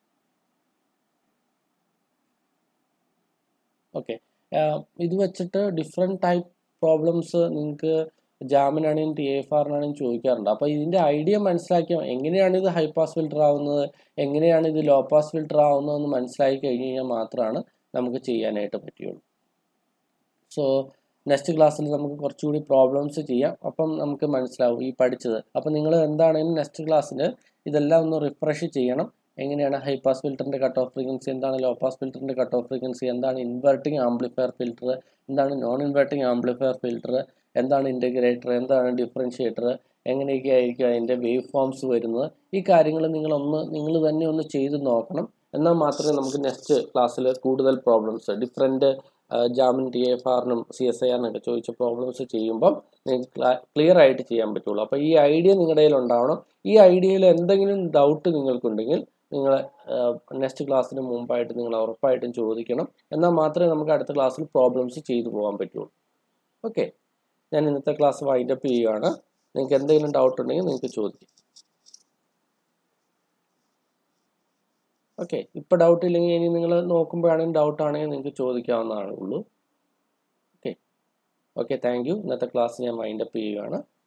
ഓക്കെ ഇത് വെച്ചിട്ട് ഡിഫറെൻറ്റ് ടൈപ്പ് പ്രോബ്ലംസ് നിങ്ങൾക്ക് ജാമിനാണെങ്കിലും ടി എഫ് ആറിനാണെങ്കിലും ചോദിക്കാറുണ്ട് അപ്പോൾ ഇതിൻ്റെ ഐഡിയ മനസ്സിലാക്കിയ എങ്ങനെയാണ് ഇത് ഹൈ പാസ് ഫിൽറ്റർ ആവുന്നത് എങ്ങനെയാണ് ഇത് ലോ പാസ് ഫിൽറ്റർ ആവുന്നതെന്ന് മനസ്സിലാക്കി കഴിഞ്ഞ് കഴിഞ്ഞാൽ മാത്രമാണ് നമുക്ക് ചെയ്യാനായിട്ട് പറ്റുള്ളൂ സോ നെക്സ്റ്റ് ക്ലാസ്സിൽ നമുക്ക് കുറച്ചുകൂടി പ്രോബ്ലംസ് ചെയ്യാം അപ്പം നമുക്ക് മനസ്സിലാവും ഈ പഠിച്ചത് അപ്പം നിങ്ങൾ എന്താണെങ്കിലും നെക്സ്റ്റ് ക്ലാസ്സിൽ ഇതെല്ലാം ഒന്ന് റിഫ്രഷ് ചെയ്യണം എങ്ങനെയാണ് ഹൈ പാസ് ഫിൽറ്ററിൻ്റെ കട്ട് ഓഫ് ഫ്രീക്വൻസി എന്താണ് ലോ പാസ് ഫിൽറ്ററിൻ്റെ കട്ട് ഓഫ് ഫ്രീക്വൻസി എന്താണ് ഇൻവെർട്ടിംഗ് ആംപ്ലിഫയർ ഫിൽറ്റർ എന്താണ് നോൺ ഇൻവെർട്ടിംഗ് ആംപ്ലിഫയർ ഫിൽറ്റർ എന്താണ് ഇൻറ്റഗ്രേറ്റർ എന്താണ് ഡിഫറൻഷിയേറ്റർ എങ്ങനെയൊക്കെ ആയിരിക്കും അതിൻ്റെ വേവ് ഫോംസ് വരുന്നത് ഈ കാര്യങ്ങൾ നിങ്ങളൊന്ന് നിങ്ങൾ തന്നെ ഒന്ന് ചെയ്ത് നോക്കണം എന്നാൽ മാത്രമേ നമുക്ക് നെക്സ്റ്റ് ക്ലാസ്സിൽ കൂടുതൽ പ്രോബ്ലംസ് ഡിഫറെൻറ്റ് ജാമിൻ ടി എഫ് ആറിനും സി എസ് ഐ ആറിനൊക്കെ ചോദിച്ച പ്രോബ്ലംസ് ചെയ്യുമ്പം നിങ്ങൾക്ക് ക്ലിയർ ആയിട്ട് ചെയ്യാൻ പറ്റുള്ളൂ അപ്പോൾ ഈ ഐഡിയ നിങ്ങളുടെ കയ്യിൽ ഉണ്ടാവണം ഈ ഐഡിയയിൽ എന്തെങ്കിലും ഡൗട്ട് നിങ്ങൾക്കുണ്ടെങ്കിൽ നിങ്ങൾ നെക്സ്റ്റ് ക്ലാസ്സിന് മുമ്പായിട്ട് നിങ്ങൾ ഉറപ്പായിട്ടും ചോദിക്കണം എന്നാൽ മാത്രമേ നമുക്ക് അടുത്ത ക്ലാസ്സിൽ പ്രോബ്ലംസ് ചെയ്തു പോകാൻ പറ്റുള്ളൂ ഓക്കെ ഞാൻ ഇന്നത്തെ ക്ലാസ് വൈൻഡപ്പ് ചെയ്യുകയാണ് നിങ്ങൾക്ക് എന്തെങ്കിലും ഡൗട്ട് ഉണ്ടെങ്കിൽ നിങ്ങൾക്ക് ചോദിക്കാം ഓക്കെ ഇപ്പോൾ ഡൗട്ട് ഇല്ലെങ്കിൽ ഇനി നിങ്ങൾ നോക്കുമ്പോഴാണെങ്കിൽ ഡൗട്ട് ആണെങ്കിൽ നിങ്ങൾക്ക് ചോദിക്കാവുന്നതാണ് ഉള്ളൂ ഓക്കെ ഓക്കെ താങ്ക് യു ഇന്നത്തെ ക്ലാസ് ഞാൻ വൈൻഡപ്പ് ചെയ്യുകയാണ്